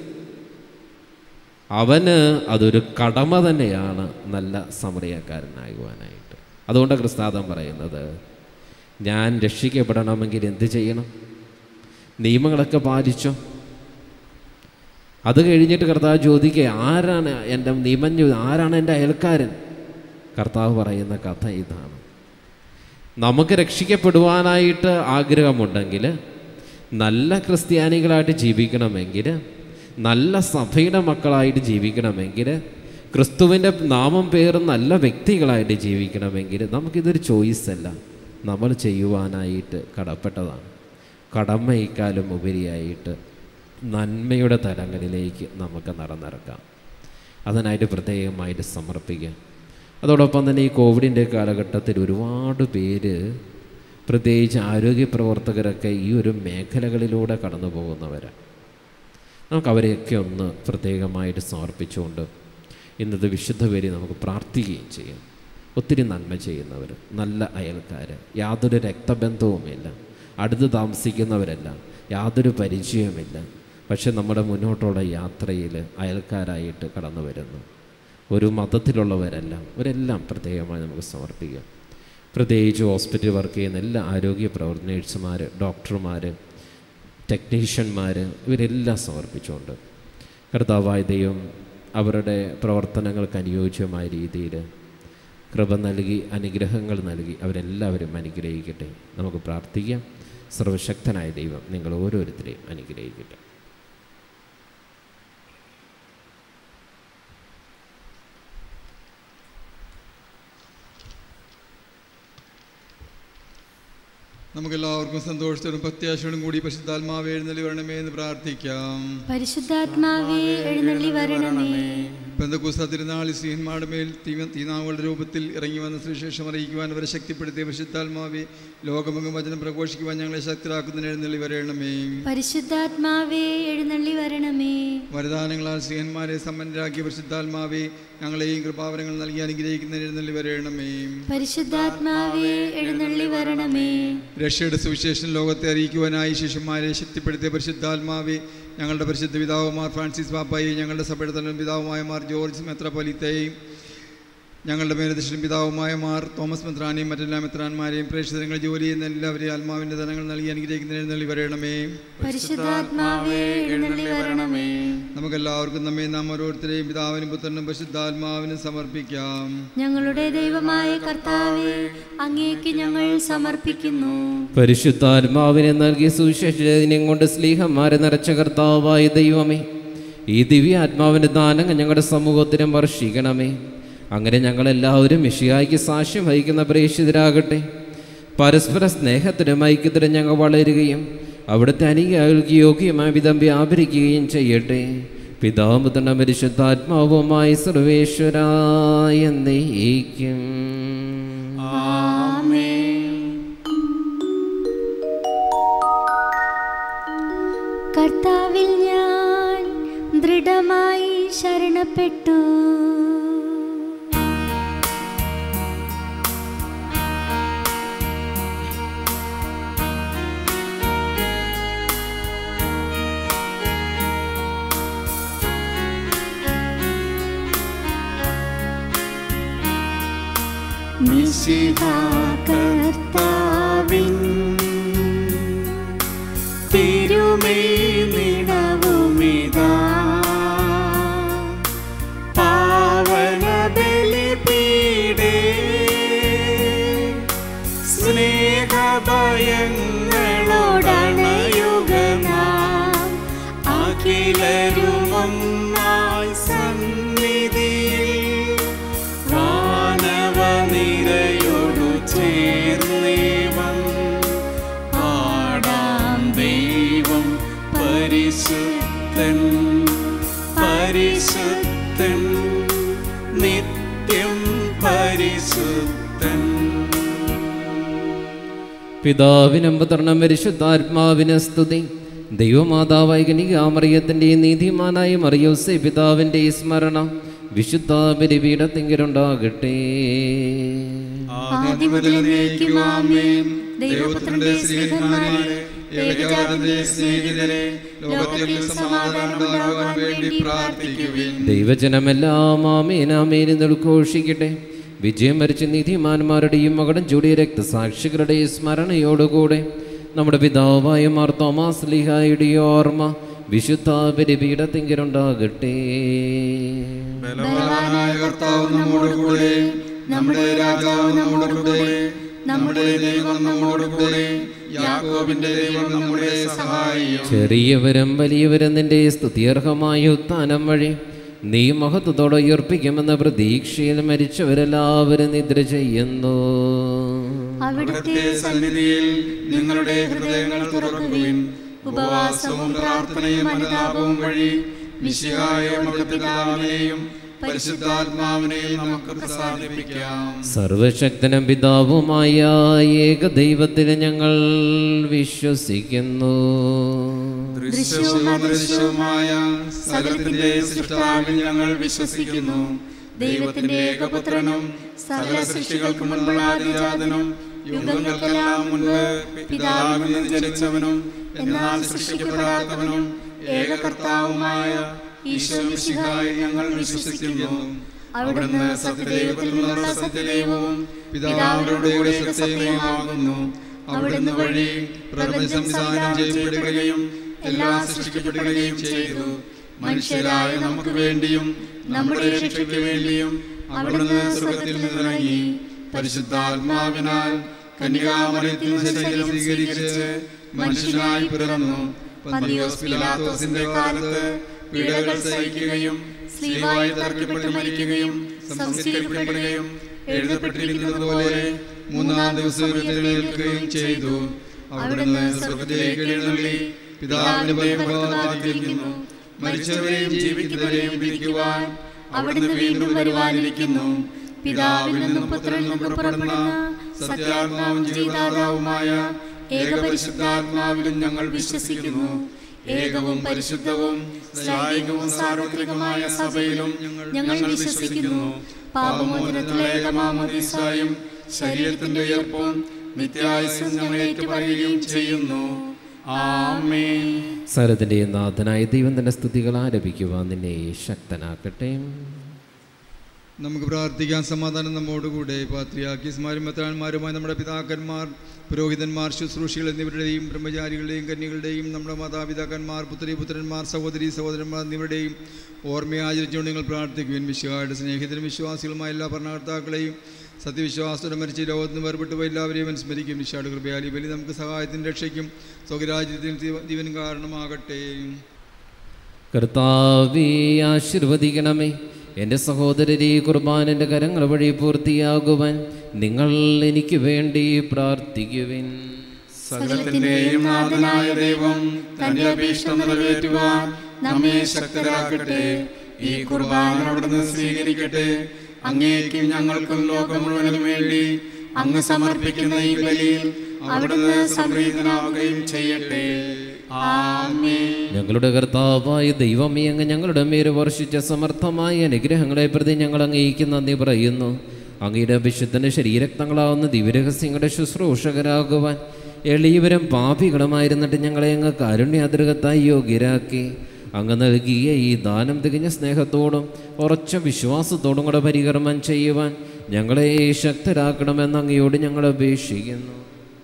അവന് അതൊരു കടമ തന്നെയാണ് നല്ല സമറിയക്കാരനാകുവാനായിട്ട് അതുകൊണ്ട് ക്രിസ്താദം പറയുന്നത് ഞാൻ രക്ഷിക്കപ്പെടണമെങ്കിൽ എന്ത് ചെയ്യണം നിയമങ്ങളൊക്കെ പാലിച്ചോ അത് കഴിഞ്ഞിട്ട് കർത്താവ് ചോദിക്കുക ആരാണ് എൻ്റെ നിയമം ചോ- ആരാണ് എൻ്റെ അയൽക്കാരൻ കർത്താവ് പറയുന്ന കഥ ഇതാണ് നമുക്ക് രക്ഷിക്കപ്പെടുവാനായിട്ട് ആഗ്രഹമുണ്ടെങ്കിൽ നല്ല ക്രിസ്ത്യാനികളായിട്ട് ജീവിക്കണമെങ്കിൽ നല്ല സഭയുടെ മക്കളായിട്ട് ജീവിക്കണമെങ്കിൽ ക്രിസ്തുവിൻ്റെ നാമം പേർ നല്ല വ്യക്തികളായിട്ട് ജീവിക്കണമെങ്കിൽ നമുക്കിതൊരു ചോയ്സ് അല്ല നമ്മൾ ചെയ്യുവാനായിട്ട് കടപ്പെട്ടതാണ് കടമയേക്കാളും ഉപരിയായിട്ട് നന്മയുടെ തലങ്ങളിലേക്ക് നമുക്ക് നടന്നിറക്കാം അതിനായിട്ട് പ്രത്യേകമായിട്ട് സമർപ്പിക്കാം അതോടൊപ്പം തന്നെ ഈ കോവിഡിൻ്റെ കാലഘട്ടത്തിൽ ഒരുപാട് പേര് പ്രത്യേകിച്ച് ആരോഗ്യ പ്രവർത്തകരൊക്കെ ഈ ഒരു മേഖലകളിലൂടെ കടന്നു പോകുന്നവരാണ് നമുക്ക് അവരെയൊക്കെ ഒന്ന് പ്രത്യേകമായിട്ട് സമർപ്പിച്ചുകൊണ്ട് ഇന്നത്തെ വിശുദ്ധ പേര് നമുക്ക് പ്രാർത്ഥിക്കുകയും ചെയ്യാം ഒത്തിരി നന്മ ചെയ്യുന്നവർ നല്ല അയൽക്കാർ യാതൊരു രക്തബന്ധവുമില്ല അടുത്ത് താമസിക്കുന്നവരല്ല യാതൊരു പരിചയവുമില്ല പക്ഷെ നമ്മുടെ മുന്നോട്ടുള്ള യാത്രയിൽ അയൽക്കാരായിട്ട് കടന്നു വരുന്നു ഒരു മതത്തിലുള്ളവരല്ല അവരെല്ലാം പ്രത്യേകമായി നമുക്ക് സമർപ്പിക്കാം പ്രത്യേകിച്ച് ഹോസ്പിറ്റൽ വർക്ക് ചെയ്യുന്ന എല്ലാ ആരോഗ്യ പ്രവർ നേഴ്സുമാർ ഡോക്ടർമാർ ടെക്നീഷ്യന്മാർ ഇവരെല്ലാം സമർപ്പിച്ചുകൊണ്ട് കർത്താവായ ദൈവം അവരുടെ പ്രവർത്തനങ്ങൾക്ക് അനുയോജ്യമായ രീതിയിൽ കൃപ നൽകി അനുഗ്രഹങ്ങൾ നൽകി അവരെല്ലാവരും അനുഗ്രഹിക്കട്ടെ നമുക്ക് പ്രാർത്ഥിക്കാം സർവശക്തനായ ദൈവം നിങ്ങൾ ഓരോരുത്തരെയും അനുഗ്രഹിക്കട്ടെ നമുക്കെല്ലാവർക്കും സന്തോഷത്തോടും പ്രത്യാശയോടും കൂടി പരിശുദ്ധാത്മാവ് എഴുന്നള്ളി വരണമേ എന്ന് പ്രാർത്ഥിക്കാം പരിശുദ്ധാത്മാവേ എഴുന്നള്ളി വരണമേ ബന്ധക്കുസ്ത തിരുനാളിൽ സ്ത്രീഹന്മാരുടെ മേൽ തീ- തീനാവുകളുടെ രൂപത്തിൽ ഇറങ്ങി വന്ന സുവിശേഷം അറിയിക്കുവാൻ അവരെ ശക്തിപ്പെടുത്തിയ പരിശുദ്ധാത്മാവെ ലോകമെങ്ങും വചനം പ്രഘോഷിക്കുവാൻ ഞങ്ങളെ ശക്തരാക്കുന്നതിന് എഴുന്നള്ളി വരണമേ പരിശുദ്ധാത്മാവേ എഴുന്നള്ളി വരണമേ വരദാനങ്ങളാൽ സ്ത്രീഹന്മാരെ സമ്പന്നരാക്കിയ പരിശുദ്ധാത്മാവെ ഞങ്ങളെയും കൃപാവരങ്ങൾ നൽകി അനുഗ്രഹിക്കുന്നതിന് എഴുന്നള്ളി വരണമേ പരിശുദ്ധാത്മാവേ എഴുന്നള്ളി വരണമേ രക്ഷയുടെ സുവിശേഷം ലോകത്തെ അറിയിക്കുവാനായി ശിഷ്യന്മാരെ ശക്തിപ്പെടുത്തിയ പരിശുദ്ധാത്മാവെ ഞങ്ങളുടെ പരിശുദ്ധ പിതാവുമാർ ഫ്രാൻസിസ് പാപ്പായെയും ഞങ്ങളുടെ സഭയുടെ തന്നെ പിതാവുമായ മാർ ജോർജ് മെത്രപ്പൊലിത്തയെയും ഞങ്ങളുടെ മേലധ്യക്ഷനും പിതാവുമായ മാർ തോമസ് മെത്രാനെയും മറ്റെല്ലാ മെത്രാന്മാരെയും പ്രേക്ഷിതങ്ങൾ ജോലി ചെയ്യുന്ന എല്ലാവരെയും ആത്മാവിൻ്റെ ധനങ്ങൾ നൽകി അനുഗ്രഹിക്കുന്നതിന് എഴുന്നള്ളി വരണമേ പരിശുദ്ധാത്മാവേ എഴുന്നള്ളി വരണമേ നമുക്കെല്ലാവർക്കും നമ്മെ നാം ഓരോരുത്തരെയും പിതാവിനും പുത്രനും പരിശുദ്ധാത്മാവിനും സമർപ്പിക്കാം ഞങ്ങളുടെ ദൈവമായ കർത്താവേ അങ്ങേക്ക് ഞങ്ങൾ സമർപ്പിക്കുന്നു പരിശുദ്ധാത്മാവിനെ നൽകി സുവിശേഷം കൊണ്ട് സ്ലീഹന്മാരെ നിറച്ച കർത്താവായ ദൈവമേ ഈ ദിവ്യാത്മാവിൻ്റെ ദാനങ്ങൾ ഞങ്ങളുടെ സമൂഹത്തിനും വർഷിക്കണമേ അങ്ങനെ ഞങ്ങളെല്ലാവരും മിഷിയായിക്ക് സാക്ഷ്യം വഹിക്കുന്ന പ്രേക്ഷിതരാകട്ടെ പരസ്പര സ്നേഹത്തിനും ഐക്യത്തിനും ഞങ്ങൾ വളരുകയും അവിടുത്തെ അനുയായികൾക്ക് യോഗ്യമായ വിധം വ്യാപരിക്കുകയും ചെയ്യട്ടെ പിതാമുതണ പരിശുദ്ധാത്മാവുമായി സർവേശ്വരായ നയിക്കും കർത്താവിൽ ഞാൻ ദൃഢമായി ശരണപ്പെട്ടു മിശിഹാ കർത്താവിൻ തിരുമേനിടവുമിതാ പാവന ബലിപീഠേ സ്നേഹഭയങ്ങളോടണയുഗനാം അഖിലരുമൊന്നായി സന്നിധിയിൽ വാനവ നിരയോടു ചേർന്നേവം പാടാം ദൈവം പരിശുദ്ധൻ പരിശുദ്ധൻ നിത്യം പരിശുദ്ധൻ പിതാവിനും പുത്രനും പരിശുദ്ധാത്മാവിന് സ്തുതി ദൈവമാതാവായ കനികാമറിയത്തിൻ്റെ നീതിമാനായ മറിയോസെ പിതാവിൻ്റെ സ്മരണ വിശുദ്ധ ബലിപീഠത്തിങ്കിലുണ്ടാകട്ടെ ആദ്യം മുതൽ എന്നേക്കും ആമേൻ. ദൈവപുത്രന്റെ സ്നേഹിതന്മാരെ ഏകജാതന്റെ സ്നേഹിതരെ ലോകത്തിൽ സമാധാനം ഉണ്ടാകുവാൻ വേണ്ടി പ്രാർത്ഥിക്കുവിൻ ദൈവജനമെല്ലാം ആമേനാമേനെന്ന് ഉദ്ഘോഷിക്കട്ടെ വിജയം വരിച്ച നീതിമാന്മാരുടെയും മകടം ചൂടിയ രക്തസാക്ഷികളുടെയും സ്മരണയോടുകൂടെ നമ്മുടെ പിതാവായ മാർ തോമാസ് ലിഹായുടെ ഓർമ്മ വിശുദ്ധ ബലിപീഠത്തിങ്കിലുണ്ടാകട്ടെ ബലവാനായ കർത്താവ് നമ്മോടുകൂടെ നമ്മുടെ രാജാവ് നമ്മോടുകൂടെ നമ്മുടെ ദൈവം നമ്മോടുകൂടെ യാക്കോബിന്റെ ദൈവം നമ്മുടെ സഹായിയും ചെറിയവരും വലിയവരും നിന്റെ സ്തുത്യർഹമായ ഉത്ഥാനം വഴി നീ മഹത്വത്തോടെ ഉയർപ്പിക്കുമെന്ന പ്രതീക്ഷയിൽ മരിച്ചവരെല്ലാവരും നിദ്ര ചെയ്യുന്നു അവിടുത്തെ അവിടുത്തെ സന്നിധിയിൽ നിങ്ങളുടെ ഹൃദയങ്ങൾ തുറക്കുവിൻ ഉപവാസവും പ്രാർത്ഥനയും അനുതാപവും വഴി വിശിഹായ മകപിതാവിനെയും പരിശുദ്ധാത്മാവിനെയും നമുക്ക് പ്രസാദിപ്പിക്കാം സർവശക്തനും പിതാവുമായ ഏകദൈവത്തിൽ ഞങ്ങൾ വിശ്വസിക്കുന്നു ദൃശ്യവും അദൃശ്യവുമായ സകലത്തിന്റെ സൃഷ്ടാവിൽ ഞങ്ങൾ വിശ്വസിക്കുന്നു ദൈവത്തിന്റെ ഏകപുത്രനും സകല സൃഷ്ടികൾക്കും മുൻപുള്ള ആദിജാതനും യുഗങ്ങൾക്കെല്ലാം മുൻപ് പിതാവിൽ നിന്ന് ജനിച്ചവനും എന്നാൽ സൃഷ്ടിക്കപ്പെടാത്തവനും ഏകകർത്താവുമായ ഈശ്വരമിശിഹായി ഞങ്ങൾ വിശ്വസിക്കുന്നു അവിടുന്ന് സത്യദൈവത്തിൽ നിന്നുള്ള സത്യദൈവവും പിതാവിനോട് കൂടെ സത്യമാകുന്നു അവിടുന്ന് വഴി പ്രപഞ്ച സംവിധാനം ചെയ്യപ്പെടുകയും എല്ലാം സൃഷ്ടിക്കപ്പെടുകയും ചെയ്തു മനുഷ്യരായ നമുക്ക് വേണ്ടിയും നമ്മുടെ രക്ഷയ്ക്ക് വേണ്ടിയും അവിടുന്ന് സ്വർഗത്തിൽ നിന്നിറങ്ങി പരിശുദ്ധാത്മാവിനാൽ കന്യകാമരത്തിൽ ശരീരം സ്വീകരിച്ച് മനുഷ്യനായി പിറന്നു പന്തിയോസ് പിലാത്തോസിന്റെ കാലത്ത് പീഡകൾ സഹിക്കുകയും സ്ത്രീവായി തറക്കപ്പെട്ട് മരിക്കുകയും സംസ്കരിക്കപ്പെടുകയും എഴുതപ്പെട്ടിരിക്കുന്നത് പോലെ മൂന്നാം ദിവസം എഴുന്നേൽക്കുകയും ചെയ്തു അവിടുന്ന് സ്വർഗത്തിലേക്ക് എഴുന്നള്ളി പിതാവിന്റെ ഭയഭക്തമായിരിക്കുന്നു മരിച്ചവരെയും ജീവിക്കുന്നവരെയും വിധിക്കുവാൻ അവിടുന്ന് വീണ്ടും വരുവാനിരിക്കുന്നു പിതാവിൽ നിന്നും പുത്രനിൽ നിന്നും പുറപ്പെടുന്ന സത്യാത്മാവും ജീവദാതാവുമായ ഏകപരിശുദ്ധാത്മാവിലും ഞങ്ങൾ വിശ്വസിക്കുന്നു ഏകവും പരിശുദ്ധവും സായികവും സാർവത്രികമായ സഭയിലും ഞങ്ങൾ വിശ്വസിക്കുന്നു പാപമോചനത്തിലെ ഏകമാമതീസായും ശരീരത്തിന്റെ ഉയർപ്പും നിത്യായുസും ഞങ്ങൾ ഏറ്റുപറയുകയും ചെയ്യുന്നു ആമേൻ സരത്തിൻ്റെ നാഥനായ ദൈവം തന്റെ സ്തുതികൾ ആരംഭിക്കുവാൻ നിന്നെ ശക്തനാക്കട്ടെ നമുക്ക് പ്രാർത്ഥിക്കാൻ സമാധാനം നമ്മോടുകൂടെ പാത്രിയാക്കീസ്മാരും മെത്രാന്മാരുമായ നമ്മുടെ പിതാക്കന്മാർ പുരോഹിതന്മാർ ശുശ്രൂഷികൾ എന്നിവരുടെയും ബ്രഹ്മചാരികളുടെയും കന്യകളുടെയും നമ്മുടെ മാതാപിതാക്കന്മാർ പുത്രി പുത്രന്മാർ സഹോദരി സഹോദരന്മാർ എന്നിവരുടെയും ഓർമ്മയാചരിച്ചുകൊണ്ട് നിങ്ങൾ പ്രാർത്ഥിക്കുവിൻ വിശ്വാസയുടെ സ്നേഹിതരും വിശ്വാസികളുമായ എല്ലാ ഭരണകർത്താക്കളെയും സത്യവിശ്വാസത്തോടെ മരിച്ച ഈ ലോകത്ത് നിന്ന് വേർപെട്ടു പോയ എല്ലാവരെയും അനുസ്മരിക്കും വിശ്വാട് കൃപയാലി ബലി നമുക്ക് സഹായത്തിൻ്റെ രക്ഷയ്ക്കും സ്വകരാജ്യത്തിൽ ജീവൻ കാരണമാകട്ടെ കർത്താവേ ആശീർവദിക്കണമേ എൻ്റെ സഹോദരരെ കുർബാനൻ്റെ കരങ്ങൾ വഴി പൂർത്തിയാകുവാൻ നിങ്ങൾ എനിക്ക് വേണ്ടി പ്രാർത്ഥിക്കുവിൻ സകലത്തിന്റെയും നാഥനായ ദൈവം തന്റെ അഭീഷ്ടം നിറവേറ്റുവാൻ നമ്മെ ശക്തരാക്കട്ടെ ഈ കുർബാന അവിടുന്ന് സ്വീകരിക്കട്ടെ അങ്ങേക്കും ഞങ്ങൾക്കും ലോകം മുഴുവനും വേണ്ടി അങ്ങ് സമർപ്പിക്കുന്ന ഈ ബലിയിൽ അവിടുന്ന് സംപ്രീതനാവുകയും ചെയ്യട്ടെ ആമേൻ ഞങ്ങളുടെ കർത്താവായ ദൈവമേ അങ്ങ് ഞങ്ങളുടെ മേര് വർഷിച്ച സമർത്ഥമായ അനുഗ്രഹങ്ങളെ പ്രതി ഞങ്ങൾ അങ്ങേക്ക് നന്ദി പറയുന്നു അങ്ങയുടെ വിശുദ്ധന ശരീരക്തങ്ങളാവുന്ന ദിവ്യരഹസ്യങ്ങളുടെ ശുശ്രൂഷകരാകുവാൻ എളിയവരും പാപികളുമായിരുന്നിട്ട് ഞങ്ങളെ അങ്ങ് കാരുണ്യാതൃകത്തായി യോഗ്യരാക്കി അങ്ങ് നൽകിയ ഈ ദാനം തികഞ്ഞ സ്നേഹത്തോടും ഉറച്ച വിശ്വാസത്തോടും കൂടെ പരികർമ്മം ചെയ്യുവാൻ ഞങ്ങളെ ശക്തരാക്കണമെന്ന് അങ്ങയോട് ഞങ്ങൾ അപേക്ഷിക്കുന്നു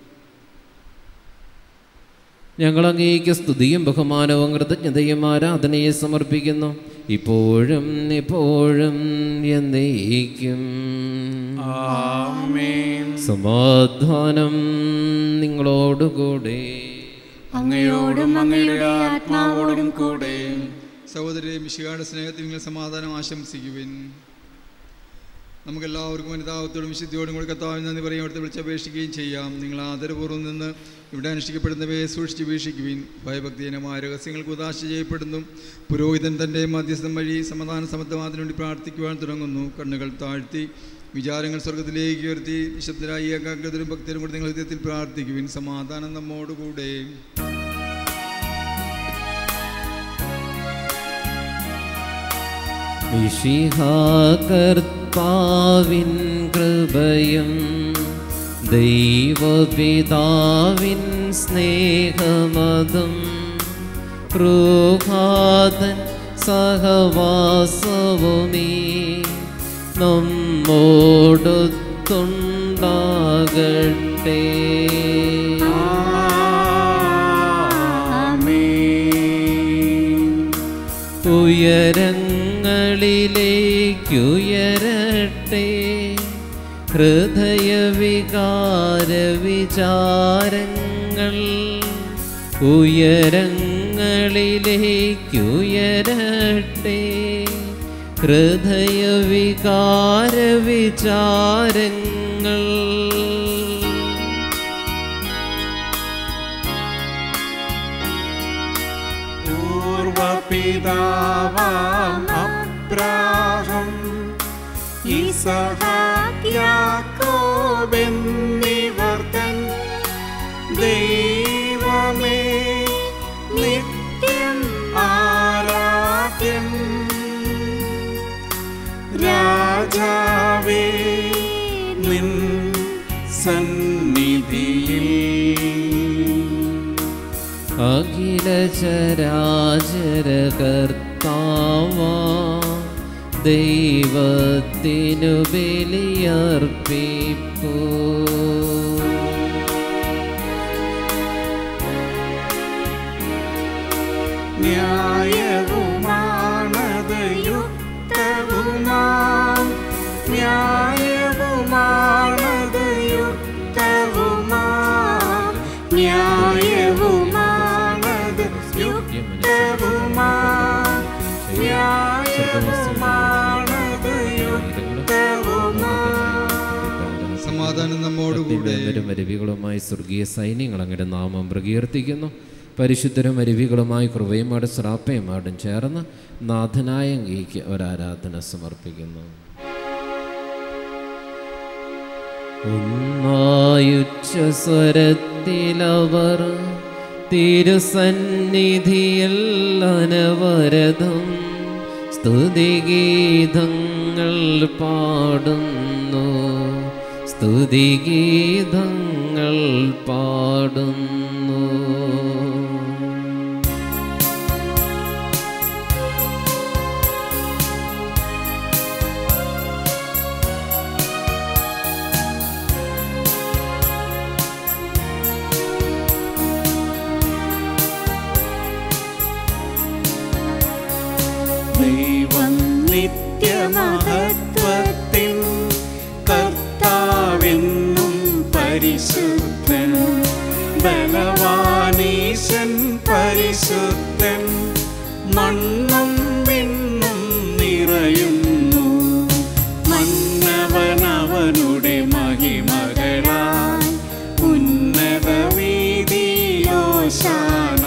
ഞങ്ങൾ അങ്ങേക്ക് സ്തുതിയും ബഹുമാനവും കൃതജ്ഞതയും ആരാധനയെ സമർപ്പിക്കുന്നു ഇപ്പോഴും എപ്പോഴും എന്നേക്കും ആമേൻ സമാധാനം നിങ്ങളോടുകൂടെ അങ്ങയോടും അങ്ങയുടെ ആത്മാവോടും കൂടെ സഹോദരി മിശികായുടെ സ്നേഹത്തിൽ നിങ്ങൾ സമാധാനം ആശംസിക്കുവിൻ നമുക്കെല്ലാവർക്കും വനിതാവത്തോടും വിശുദ്ധിയോടും കൂടി കർത്താവിന് നന്ദി പറയും അവിടുത്തെ വിളിച്ചപേക്ഷിക്കുകയും ചെയ്യാം നിങ്ങൾ ആദരപൂർവ്വം നിന്ന് ഇവിടെ അനുഷ്ഠിക്കപ്പെടുന്നവയെ സൂക്ഷിച്ച് വീക്ഷിക്കുവിൻ ഭയഭക്തിഹീനമായ രഹസ്യങ്ങൾക്ക് ഉദാശ ചെയ്യപ്പെടുന്നു പുരോഹിതൻ തൻ്റെ മധ്യസ്ഥം വഴി സമാധാന സമത്വമാതിനു വേണ്ടി പ്രാർത്ഥിക്കുവാൻ തുടങ്ങുന്നു കണ്ണുകൾ താഴ്ത്തി വിചാരങ്ങൾ സ്വർഗത്തിലേക്ക് ഉയർത്തി വിശുദ്ധരായി ഏകാഗ്രതരും ഭക്തരും കൂടി നിങ്ങൾ ഹൃദയത്തിൽ പ്രാർത്ഥിക്കുവിൻ സമാധാനം നമ്മോടുകൂടെ കർത്താവിൻ കൃപയും ദൈവപിതാവിൻ സ്നേഹമതും ക്രൂഹാതൻ സഹവാസവുമീ നമ്മോടൊത്തുണ്ടാകട്ടെ ഉയരങ്ങളിലേക്കുയരട്ടെ ഹൃദയവികാര വിചാരങ്ങൾ ഉയരങ്ങളിലേക്കുയരട്ടെ ഹൃദയവികാര വിചാരങ്ങൾ പൂർവപിതാവാം അബ്രാഹം ഇസഹാക്ക് യാക്കോബെന്നിവർ തൻ ദൈവമേ നിത്യം ആരാധ്യൻ രാജാവേ നിൻ സന്നിധിയിൽ അഖില ചരാചര കർത്താവ ദൈവത്തിനു ബലിയർപ്പിപ്പൂ ന്യായവുമാണത് യുക്തവുമാം ന്യായവുമാണത് യുക്തവുമാം ന്യായവുമാണത് യുക്തവുമാം ന്യായവുമാണത് യുക്തവുമാം സമാധാനം നമ്മോടുകൂടെ സത്യവും അരുവികളുമായി സ്വർഗീയ സൈന്യങ്ങൾ അങ്ങയുടെ നാമം പ്രകീർത്തിക്കുന്നു പരിശുദ്ധരും അരുവികളുമായി കൃപയുമാടും ശ്രാപ്പയുമാടും ചേർന്ന് നാഥനായ അങ്ങേക്ക് ഒരാരാധന സമർപ്പിക്കുന്നു ഒന്നായുച്ച സ്വരത്തിലവർ തിരുസന്നിധിയിൽ അനവരതം സ്തുതിഗീതങ്ങൾ പാടുന്നു സ്തുതിഗീതങ്ങൾ പാടുന്നു ദൈവം നിത്യമഹത്വത്തിൻ കർത്താവെന്നും പരിശുദ്ധൻ ബലവാനീശൻ പരിശുദ്ധൻ മണ്ണും വിണ്ണും നിറയുന്നു മന്നവനവനുടെ മഹിമകളാൽ ഉന്നത വീതിയോശാന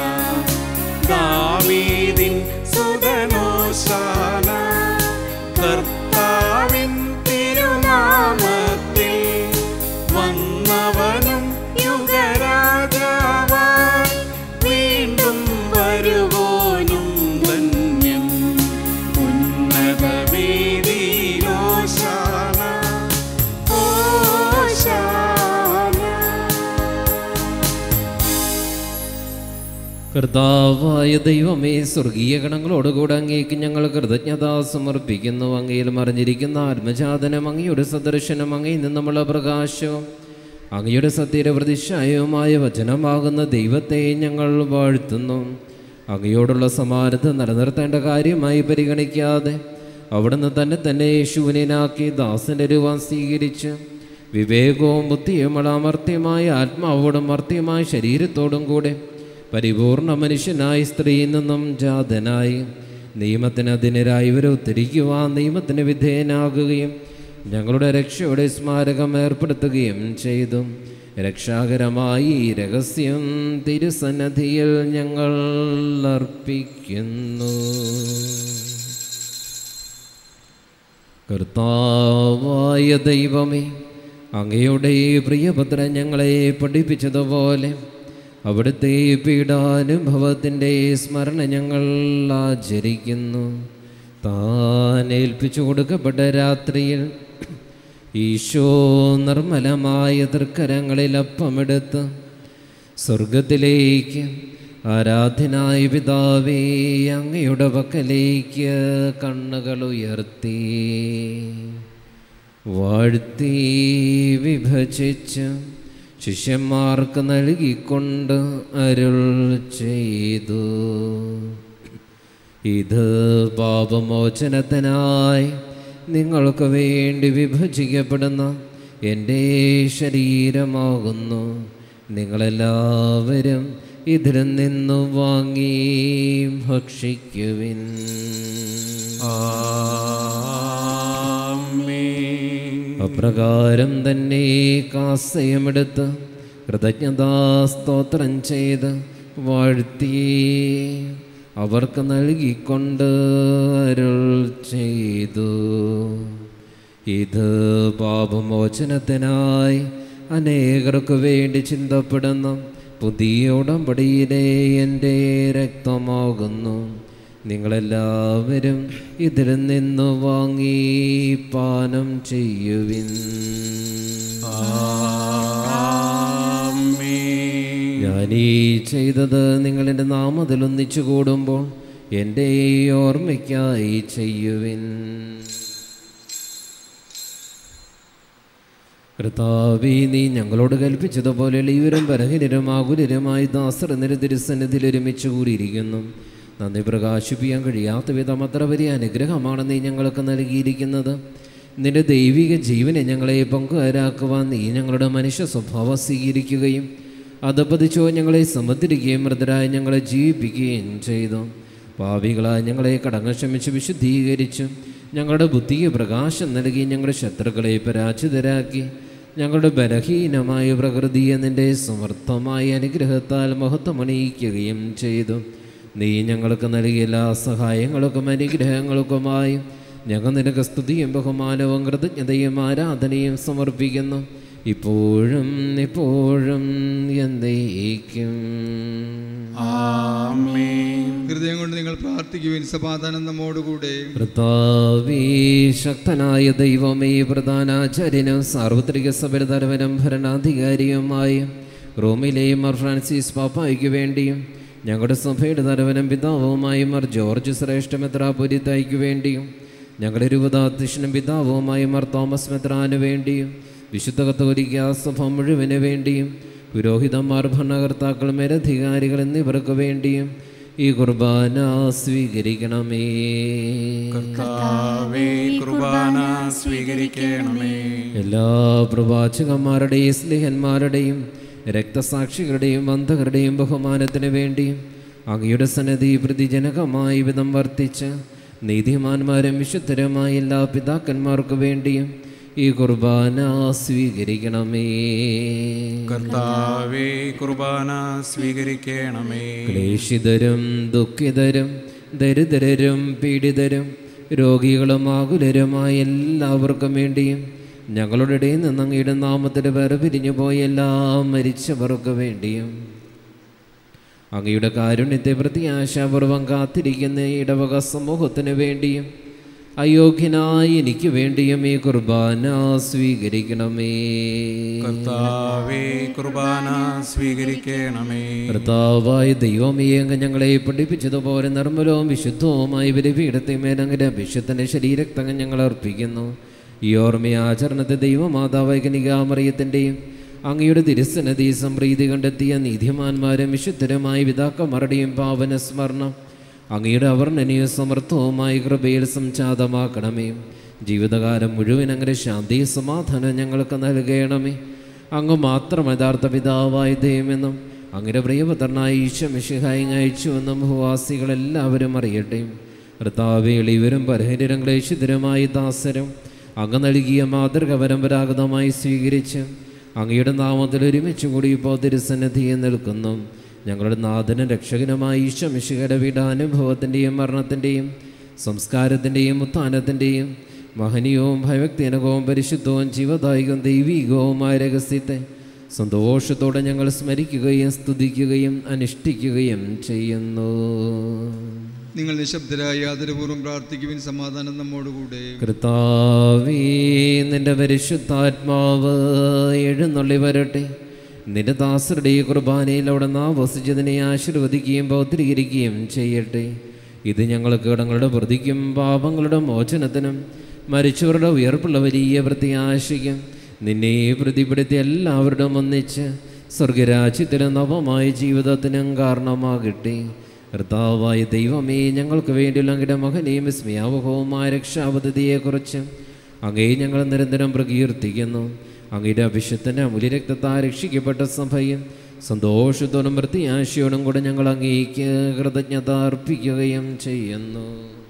ദാവീദിൻ സുതനോശാന കർത്താവിൻ തിരുനാമത്തിൽ വന്നവനും യുഗരാജാവായി വീണ്ടും വരുവോനും ധന്യം ഉന്നത വീതിയിലോശാന ഓശാന കർത്താവായ ദൈവമേ സ്വർഗീയ ഗണങ്ങളോടുകൂടെ അങ്ങേക്ക് ഞങ്ങൾ കൃതജ്ഞത സമർപ്പിക്കുന്നു അങ്ങയിൽ മറിഞ്ഞിരിക്കുന്ന ആത്മജാതനം അങ്ങയുടെ സദർശനം അങ്ങയിൽ നിന്നുമുള്ള പ്രകാശവും അങ്ങയുടെ സത്യയുടെ പ്രതിഷ്ഠായവുമായ വചനമാകുന്ന ദൈവത്തെ ഞങ്ങൾ വാഴ്ത്തുന്നു അങ്ങയോടുള്ള സമാനത നിലനിർത്തേണ്ട കാര്യമായി പരിഗണിക്കാതെ അവിടുന്ന് തന്നെ തന്നെ യേശുവിനാക്കി ദാസന്റെ രൂപം സ്വീകരിച്ച് വിവേകവും ബുദ്ധിയുമുള്ള അമർത്യമായ ആത്മാവോടും മർത്യമായ ശരീരത്തോടും കൂടെ പരിപൂർണ മനുഷ്യനായി സ്ത്രീയിൽ നിന്നും ജാതനായി നിയമത്തിന് അതിനെതിരായി ഇവരെ ഉത്തരിക്കുവാൻ നിയമത്തിന് വിധേയനാകുകയും ഞങ്ങളുടെ രക്ഷയുടെ സ്മാരകം ഏർപ്പെടുത്തുകയും ചെയ്തു രക്ഷാകരമായി ഈ രഹസ്യം തിരുസന്നധിയിൽ ഞങ്ങൾ അർപ്പിക്കുന്നു കർത്താവായ ദൈവമേ അങ്ങയുടെ പ്രിയപുത്രൻ ഞങ്ങളെ പഠിപ്പിച്ചതുപോലെ അവിടുത്തെ പീഡാനുഭവത്തിൻ്റെ സ്മരണ ഞങ്ങൾ ആചരിക്കുന്നു താൻ ഏൽപ്പിച്ചു കൊടുക്കപ്പെട്ട രാത്രിയിൽ ഈശോ നിർമ്മലമായ തൃക്കരങ്ങളിൽ അപ്പമെടുത്ത് സ്വർഗത്തിലേക്ക് ആരാധനായ പിതാവേ അങ്ങയുടെ പക്കലേക്ക് കണ്ണുകൾ ഉയർത്തി വാഴ്ത്തി വിഭജിച്ച് ശിഷ്യന്മാർക്ക് നൽകിക്കൊണ്ട് അരുൾ ചെയ്തു ഇത് പാപമോചനത്തിനായി നിങ്ങൾക്ക് വേണ്ടി വിഭജിക്കപ്പെടുന്ന എൻ്റെ ശരീരമാകുന്നു നിങ്ങളെല്ലാവരും ഇതിൽ നിന്നു വാങ്ങി ഭക്ഷിക്കുവിൻ അപ്രകാരം തന്നെ കാസയമെടുത്ത് കൃതജ്ഞതാസ്തോത്രം ചെയ്ത് വാഴ്ത്തി അവർക്ക് നൽകിക്കൊണ്ട് അരുൾ ചെയ്തു ഇത് പാപമോചനത്തിനായി അനേകർക്ക് വേണ്ടി ചിന്തപ്പെടുന്ന പുതിയ ഉടമ്പടിയിലെ എൻ്റെ രക്തമാകുന്നു നിങ്ങളെല്ലാവരും ഇതിൽ നിന്ന് വാങ്ങി പാനം ചെയ്യുവിൻ ഞാൻ ഈ ചെയ്തത് നിങ്ങളെൻ്റെ നാമത്തിൽ ഒന്നിച്ചു കൂടുമ്പോൾ എൻ്റെ ഈ ഓർമ്മയ്ക്കായി ചെയ്യുവിൻ കർത്താവേ നീ ഞങ്ങളോട് കൽപ്പിച്ചതുപോലെ ഇവരും ബലഹീനരും ആകുലരുമായി ദാസർ എന്നൊരു തിരുസന്നിധിയിൽ ഒരുമിച്ച് കൂടിയിരിക്കുന്നു നന്ദി പ്രകാശിപ്പിക്കാൻ കഴിയാത്ത വിധം അത്ര വലിയ അനുഗ്രഹമാണ് നീ ഞങ്ങൾക്ക് നൽകിയിരിക്കുന്നത് നിന്റെ ദൈവിക ജീവനെ ഞങ്ങളെ പങ്കുകാരാക്കുവാൻ നീ ഞങ്ങളുടെ മനുഷ്യ സ്വഭാവം സ്വീകരിക്കുകയും അതപതിച്ചോ ഞങ്ങളെ സമത്തിരിക്കുകയും മൃതരായി ഞങ്ങളെ ജീവിപ്പിക്കുകയും ചെയ്തു പാപികളായി ഞങ്ങളെ കടങ്ങൾ ക്ഷമിച്ച് വിശുദ്ധീകരിച്ചു ഞങ്ങളുടെ ബുദ്ധിക്ക് പ്രകാശം നൽകി ഞങ്ങളുടെ ശത്രുക്കളെ പരാജിതരാക്കി ഞങ്ങളുടെ ബലഹീനമായ പ്രകൃതിയെ നിന്റെ സമർത്ഥമായ അനുഗ്രഹത്താൽ മഹത്വമണിയിക്കുകയും ചെയ്തു നീ ഞങ്ങൾക്ക് നൽകിയ എല്ലാ സഹായങ്ങൾക്കും അനുഗ്രഹങ്ങൾക്കുമായി ഞങ്ങൾ നിനക്ക് സ്തുതിയും ബഹുമാനവും കൃതജ്ഞതയും ആരാധനയും സമർപ്പിക്കുന്നു ഇപ്പോഴും എപ്പോഴും എന്നേക്കും ഹൃദയം കൊണ്ട് നിങ്ങൾ പ്രാർത്ഥിക്കുവിൻ സമാധാനം നമ്മോടുകൂടെ കർത്താവേ ശക്തനായ ദൈവമേ പ്രധാനാചാര്യനും സാർവത്രിക സഭയുടെ തലവനും ഭരണാധികാരിയുമായ റോമിലെ മർ ഫ്രാൻസിസ് പാപ്പായ്ക്ക് വേണ്ടിയും ഞങ്ങളുടെ സഭയുടെ തലവനും പിതാവുമായ മർ ജോർജ് ശ്രേഷ്ഠ മെത്രാപുരിത്തായ്ക്ക് വേണ്ടിയും ഞങ്ങളുടെ രൂപതാധ്യക്ഷനും പിതാവുമായ മർ തോമസ് മെത്രാന് വേണ്ടിയും വിശുദ്ധ കത്തോലിക്ക സഭ മുഴുവന് വേണ്ടിയും പുരോഹിതന്മാർ ഭരണകർത്താക്കൾ മേലധികാരികൾ എന്നിവർക്ക് വേണ്ടിയും ഈ കുർബാന സ്വീകരിക്കണമേ കർത്താവേ കുർബാന സ്വീകരിക്കണമേ എല്ലാ പ്രവാചകന്മാരുടെയും സ്നേഹന്മാരുടെയും രക്തസാക്ഷികളുടെയും അന്ധകരുടെയും ബഹുമാനത്തിന് വേണ്ടിയും അങ്ങയുടെ സന്നദ്ധി പ്രതിജനകമായി വിധം വർത്തിച്ച് നീതിമാന്മാരും വിശുദ്ധരുമായ എല്ലാ പിതാക്കന്മാർക്ക് വേണ്ടിയും ഈ കുർബാന സ്വീകരിക്കണമേ കർത്താവേ കുർബാന സ്വീകരിക്കണമേ ക്ലേശിതരും ദുഃഖിതരും ദരിദ്രരും പീഡിതരും രോഗികളും ആകുലരുമായ എല്ലാവർക്കും വേണ്ടിയും ഞങ്ങളുടെ ഇടയിൽ നിന്ന് അങ്ങയുടെ നാമത്തിൽ വേറെ പിരിഞ്ഞു പോയ എല്ലാ മരിച്ചവർക്ക് വേണ്ടിയും അങ്ങയുടെ കാരുണ്യത്തെ പ്രത്യാശാപൂർവം കാത്തിരിക്കുന്ന ഈ ഇടവക സമൂഹത്തിന് വേണ്ടിയും അയോഗ്യനായി എനിക്ക് വേണ്ടിയും ഈ കുർബാന സ്വീകരിക്കണമേ കർത്താവേ കുർബാന സ്വീകരിക്കണമേ കർത്താവായ ദൈവമേ അങ്ങ് ഞങ്ങളെ പഠിപ്പിച്ചതുപോലെ നിർമ്മലവും വിശുദ്ധവുമായി ബലിപീഠത്തെ മേലങ്ങിന്റെ അഭിഷത്തിന്റെ ശരീരത്തങ്ങ് ഞങ്ങൾ അർപ്പിക്കുന്നു ഈ ഓർമ്മയാചരണത്തെ ദൈവമാതാവായ കനികാമറിയത്തിൻ്റെയും അങ്ങയുടെ തിരുസന്നതി സംപ്രീതി കണ്ടെത്തിയ നീതിമാന്മാരും വിശുദ്ധരുമായ പിതാക്കന്മാരുടെയും പാവന സ്മരണം അങ്ങയുടെ അവർണ്ണനീയ സമർത്ഥവുമായ കൃപയിൽ സംജാതമാക്കണമേ ജീവിതകാലം മുഴുവൻ അങ്ങനെ ശാന്തി സമാധാനം ഞങ്ങൾക്ക് നൽകണമേ അങ്ങ് മാത്രം യഥാർത്ഥ പിതാവായ ദൈവമെന്നും അങ്ങയുടെ പ്രിയപുത്രനായ ഈശ്വമിഷിഹായി അയച്ചുവെന്നും ഭൂവാസികളെല്ലാവരും അറിയട്ടെ കർത്താവേളി ഇവരും പരഹരിരം ക്ലേശിതരുമായി ദാസരും അങ്ങ് നൽകിയ മാതൃക പരമ്പരാഗതമായി സ്വീകരിച്ച് അങ്ങയുടെ നാമത്തിൽ ഒരുമിച്ച് കൂടി ഇപ്പോൾ തിരുസന്നിധിയിൽ നിൽക്കുന്നു ഞങ്ങളുടെ നാഥനും രക്ഷകനുമായ ഈശ്വമിഷികയുടെ വീടാനുഭവത്തിൻ്റെയും മരണത്തിൻ്റെയും സംസ്കാരത്തിൻ്റെയും ഉത്ഥാനത്തിൻ്റെയും മഹനീയവും ഭയഭക്തിനകവും പരിശുദ്ധവും ജീവദായകവും ദൈവീകവുമായ രഹസ്യത്തെ സന്തോഷത്തോടെ ഞങ്ങൾ സ്മരിക്കുകയും സ്തുതിക്കുകയും അനുഷ്ഠിക്കുകയും ചെയ്യുന്നു നിങ്ങൾ നിശബ്ദരായി ആദരപൂർവ്വം പ്രാർത്ഥിക്കുവിൻ സമാധാനം നമ്മോടുകൂടെ കർത്താവേ നിന്റെ പരിശുദ്ധാത്മാവ് എഴുന്നള്ളി വരട്ടെ നിന്റെ ദാസരുടെ ഈ കുർബാനയിൽ അവിടെ നാവസിച്ചതിനെ ആശീർവദിക്കുകയും പൗത്രീകരിക്കുകയും ചെയ്യട്ടെ ഇത് ഞങ്ങൾക്ക് ഞങ്ങളുടെ പ്രതിക്കും പാപങ്ങളുടെ മോചനത്തിനും മരിച്ചവരുടെ ഉയർപ്പുള്ള വലിയ പ്രത്യാശയ്ക്കും നിന്നെ പ്രതിപ്പെടുത്തി എല്ലാവരുടെയും ഒന്നിച്ച് സ്വർഗരാജ്യത്തിലെ നവമായ ജീവിതത്തിനും കാരണമാകട്ടെ കർത്താവായ ദൈവമേ ഞങ്ങൾക്ക് വേണ്ടിയുള്ള അങ്ങയുടെ മകനെയും വിസ്മയാവഹവുമായ രക്ഷാപദ്ധതിയെക്കുറിച്ച് അങ്ങേ ഞങ്ങൾ നിരന്തരം പ്രകീർത്തിക്കുന്നു അങ്ങയുടെ അഭിഷത്തിൻ്റെ അമൂല്യ രക്തത്താൽ രക്ഷിക്കപ്പെട്ട സഭയും സന്തോഷത്തോടും പ്രത്യാശയോടും കൂടെ ഞങ്ങൾ അങ്ങേക്ക് കൃതജ്ഞത അർപ്പിക്കുകയും ചെയ്യുന്നു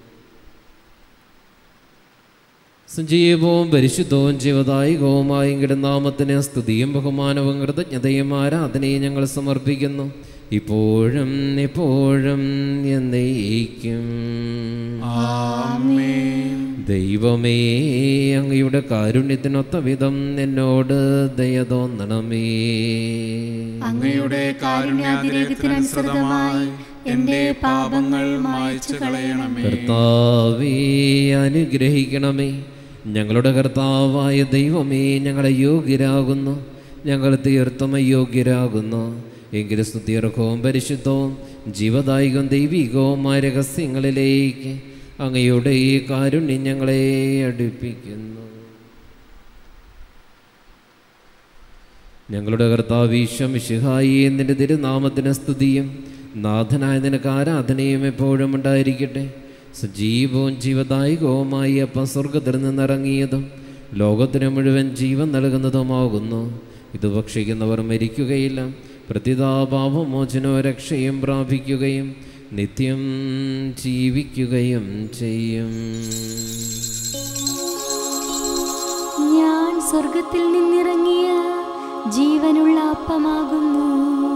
സജീവവും പരിശുദ്ധവും ജീവദായകവുമായ ഇങ്ങയുടെ നാമത്തിന് സ്തുതിയും ബഹുമാനവും കൃതജ്ഞതയും ആരാധനയും ഞങ്ങൾ സമർപ്പിക്കുന്നു ഇപ്പോഴും എപ്പോഴും എന്നേക്കും ദൈവമേ അങ്ങയുടെ കാരുണ്യത്തിനൊത്ത വിധം എന്നോട് ദയ തോന്നണമേ അങ്ങയുടെ കാരുണ്യാതിരേകത്തിനനുസൃതമായി എൻ്റെ പാപങ്ങൾ മായ്ച്ചു കളയണമേ കർത്താവേ അനുഗ്രഹിക്കണമേ ഞങ്ങളുടെ കർത്താവായ ദൈവമേ ഞങ്ങളെ യോഗ്യരാകുന്നു ഞങ്ങൾ തീർത്തും അയോഗ്യരാകുന്നു എങ്കിലും സ്തുതിയർഹവും പരിശുദ്ധവും ജീവദായകവും ദൈവികവുമായ രഹസ്യങ്ങളിലേക്ക് അങ്ങയുടെ ഈ കാരുണ്യം ഞങ്ങളെ അടുപ്പിക്കുന്നു ഞങ്ങളുടെ കർത്താവ് ഈശ്വമിഷിഹായി നിന്റെ തിരുനാമത്തിന് സ്തുതിയും നാഥനായ നിനക്ക് ആരാധനയും എപ്പോഴും ഉണ്ടായിരിക്കട്ടെ സജീവവും ജീവദായകവുമായി അപ്പം സ്വർഗത്തിൽ നിന്നിറങ്ങിയതും ലോകത്തിന് മുഴുവൻ ജീവൻ നൽകുന്നതുമാകുന്നു ഇത് ഭക്ഷിക്കുന്നവർ മരിക്കുകയില്ല പ്രതിതാപാപമോചനോ രക്ഷയും പ്രാപിക്കുകയും നിത്യം ജീവിക്കുകയും ചെയ്യും ഞാൻ സ്വർഗത്തിൽ നിന്നിറങ്ങിയ ജീവനുള്ള അപ്പമാകുന്നു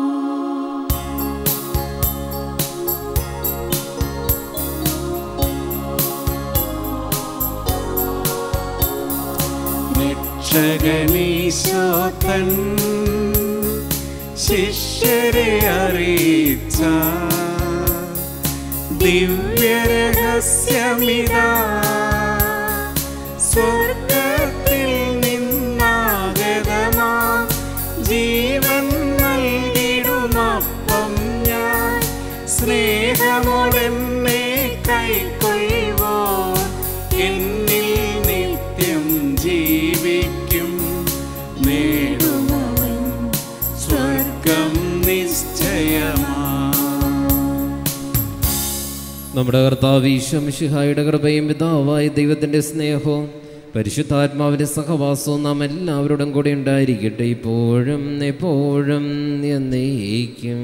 രക്ഷകനീശോത്തൻ ശിഷ്യരെ അറിയിച്ച ദിവ്യരഹസ്യമിതാ സ്വർഗത്തിൽ നിന്നാഗതമാ ജീവൻ നൽകിടുമപ്പം ഞാൻ സ്നേഹമോടെന്നെ കൈക്കൊള്ളുവോ എന്നിൽ നിത്യം ജീവിക്കും നേടുമവൻ സ്വർഗം നിശ്ചയമാ നമ്മുടെ കർത്താവ് ഈശ്വമിഷിഹായുടെ കൃപയും പിതാവായ ദൈവത്തിൻ്റെ സ്നേഹവും പരിശുദ്ധാത്മാവിൻ്റെ സഹവാസവും നാം എല്ലാവരോടും കൂടി ഉണ്ടായിരിക്കട്ടെ ഇപ്പോഴും എപ്പോഴും എന്നേക്കും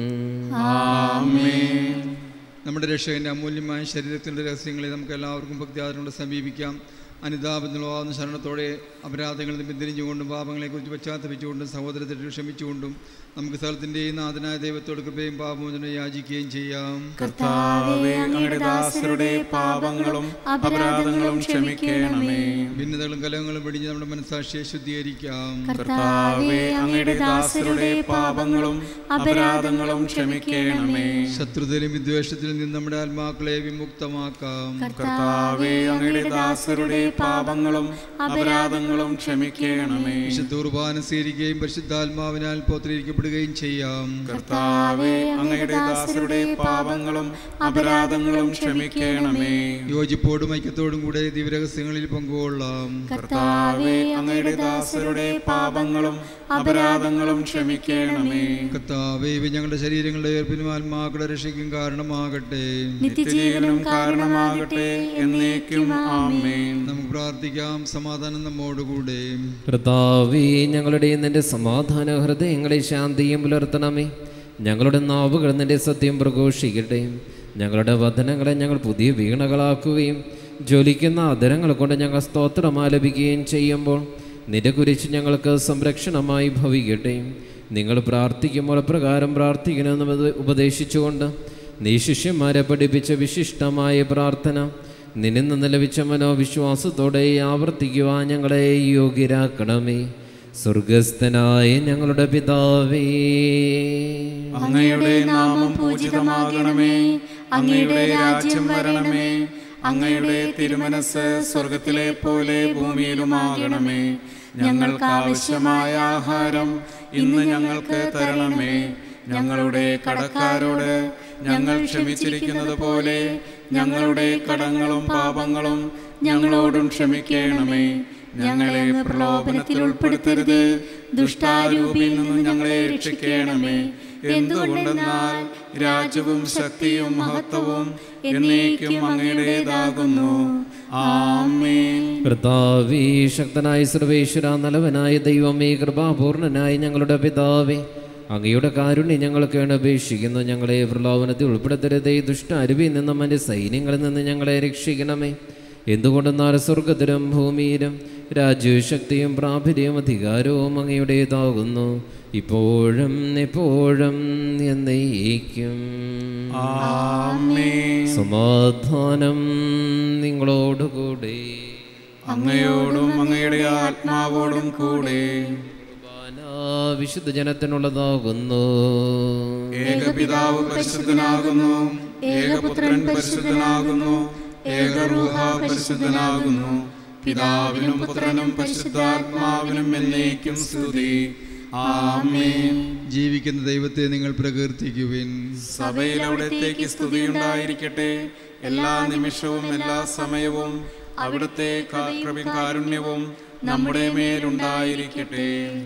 നമ്മുടെ രക്ഷകൻ്റെ അമൂല്യമായ ശരീരത്തിൻ്റെ രഹസ്യങ്ങളെ നമുക്ക് എല്ലാവർക്കും ഭക്തിയാദരോട് സമീപിക്കാം അനുതാപത്തിനുള്ളതാവുന്ന ശരണത്തോടെ അപരാധങ്ങളിൽ നിന്ന് പിന്തിരിഞ്ഞുകൊണ്ടും പാപങ്ങളെക്കുറിച്ച് പശ്ചാത്തപിച്ചുകൊണ്ടും സഹോദരത്തെ ക്ഷമിച്ചുകൊണ്ടും നമുക്ക് സ്ഥലത്തിൻ്റെയും നാഥനായ ദൈവത്തോട് കൃപയും പാപമോചനം യാചിക്കുകയും ചെയ്യാം കർത്താവേ അങ്ങയുടെ ദാസരുടെ പാപങ്ങളും അപരാധങ്ങളും ക്ഷമിക്കണമേ ഭിന്നതകളും കലഹങ്ങളും വെടിഞ്ഞ് നമ്മുടെ മനസ്സാക്ഷിയെ ശുദ്ധീകരിക്കാം കർത്താവേ അങ്ങയുടെ ദാസരുടെ പാപങ്ങളും അപരാധങ്ങളും ക്ഷമിക്കണമേ ശത്രുതയിലും വിദ്വേഷത്തിലും നിന്ന് നമ്മുടെ ആത്മാക്കളെ വിമുക്തമാക്കാം കർത്താവേ അങ്ങയുടെ ദാസരുടെ പാപങ്ങളും അപരാധങ്ങളും ക്ഷമിക്കണമേ വിശുദ്ധ കുർബാന സ്വീകരിക്കുകയും പരിശുദ്ധാത്മാവിനാൽ പോത്രീകരിക്കപ്പെടുകയും ചെയ്യാം കർത്താവേ അങ്ങയുടെ ദാസരുടെ പാപങ്ങളും അപരാധങ്ങളും ക്ഷമിക്കണമേ യോജിപ്പോടും ഐക്യത്തോടും കൂടെ ദിവരഹസ്യങ്ങളിൽ പങ്കുകൊള്ളാം കർത്താവേ അങ്ങയുടെ ദാസരുടെ പാപങ്ങളും അപരാധങ്ങളും ക്ഷമിക്കണമേ കർത്താവേ ഇവ ഞങ്ങളുടെ ശരീരങ്ങളുടെ ഏർപ്പിനും ആത്മാക്കളുടെ രക്ഷയ്ക്കും കാരണമാകട്ടെ നിത്യജീവനും കാരണമാകട്ടെ എന്നേക്കും ആമേൻ നമുക്ക് പ്രാർത്ഥിക്കാം സമാധാനം നമ്മോടുകൂടെ കർത്താവേ ഞങ്ങളുടെ നിന്റെ സമാധാന ഹൃദയങ്ങളെ ശാന്തിയും പുലർത്തണമേ ഞങ്ങളുടെ നാവുകൾ നിന്റെ സത്യം പ്രഘോഷിക്കട്ടെ ഞങ്ങളുടെ വചനങ്ങളെ ഞങ്ങൾ പുതിയ വീണകളാക്കുകയും ജ്വലിക്കുന്ന അതരങ്ങൾ കൊണ്ട് ഞങ്ങൾ സ്തോത്രം ആലപിക്കുകയും ചെയ്യുമ്പോൾ നിന്റെ കുരിച്ച് ഞങ്ങൾക്ക് സംരക്ഷണമായി ഭവിക്കട്ടെ നിങ്ങൾ പ്രാർത്ഥിക്കുമ്പോൾ പ്രകാരം പ്രാർത്ഥിക്കണമെന്ന് ഉപദേ- ഉപദേശിച്ചുകൊണ്ട് നീ ശിഷ്യന്മാരെ പഠിപ്പിച്ച വിശിഷ്ടമായ പ്രാർത്ഥന നിന്നിൽ നിന്ന് ലഭിച്ച മനോവിശ്വാസത്തോടെ ആവർത്തിക്കുവാൻ ഞങ്ങളെ യോഗ്യരാക്കണമേ സ്വർഗസ്ഥനായ ഞങ്ങളുടെ പിതാവേ അങ്ങയുടെ നാമം പൂജിതമാകണമേ അങ്ങയുടെ രാജ്യം വരണമേ അങ്ങയുടെ തിരുമനസ് സ്വർഗത്തിലെ പോലെ ഭൂമിയിലുമാകണമേ ഞങ്ങൾക്ക് ആവശ്യമായ ആഹാരം ഇന്ന് ഞങ്ങൾക്ക് തരണമേ ഞങ്ങളുടെ കടക്കാരോട് ഞങ്ങൾ ക്ഷമിച്ചിരിക്കുന്നത് പോലെ ഞങ്ങളുടെ കടങ്ങളും പാപങ്ങളും ഞങ്ങളോടും ക്ഷമിക്കണമേ ഞങ്ങളെ പ്രലോഭനത്തിൽ ഉൾപ്പെടുത്തരുത് ദുഷ്ടാരൂപിയിൽ നിന്ന് ഞങ്ങളെ രക്ഷിക്കണമേ എന്തുകൊണ്ടെന്നാൽ രാജ്യവും ശക്തിയും മഹത്വവും എന്നേക്കും അങ്ങയുടേതാകുന്നു ആമേൻ കർത്താവേ ശക്തനായ സർവേശ്വര നലവനായ ദൈവമേ കൃപാപൂർണനായ ഞങ്ങളുടെ പിതാവേ അങ്ങയുടെ കാരുണ്യം ഞങ്ങൾക്കാണ് അപേക്ഷിക്കുന്നു ഞങ്ങളെ പ്രലോഭനത്തിൽ ഉൾപ്പെടുത്തരുതേ ദുഷ്ട അരുവിൽ നിന്നും എൻ്റെ സൈന്യങ്ങളിൽ നിന്ന് ഞങ്ങളെ രക്ഷിക്കണമേ എന്തുകൊണ്ടെന്നാൽ സ്വർഗത്തിലും ഭൂമിയിലും രാജ്യവും ശക്തിയും പ്രാബല്യവും അധികാരവും അങ്ങയുടേതാകുന്നു ഇപ്പോഴും എപ്പോഴും എന്നേക്കും ആമേൻ സമാധാനം നിങ്ങളോടുകൂടെ അങ്ങയോടും അങ്ങയുടെ ആത്മാവോടും കൂടെ കുർബാന വിശുദ്ധ ജനത്തിനുള്ളതാകുന്നു ഏകപിതാവ് പരിശുദ്ധനാകുന്നു ഏകപുത്രൻ പരിശുദ്ധനാകുന്നു ഏകറൂഹ പരിശുദ്ധനാകുന്നു പിതാവിനും പുത്രനും പരിശുദ്ധാത്മാവിനും എന്നേക്കും സ്തുതി ആമേൻ ജീവിക്കുന്ന ദൈവത്തെ നിങ്ങൾ പ്രകീർത്തിക്കുവിൻ സഭയിൽ അവിടത്തേക്ക് സ്തുതിയുണ്ടായിരിക്കട്ടെ എല്ലാ നിമിഷവും എല്ലാ സമയവും അവിടുത്തെ കാ- കൃപയും കാരുണ്യവും നമ്മുടെ മേലുണ്ടായിരിക്കട്ടെ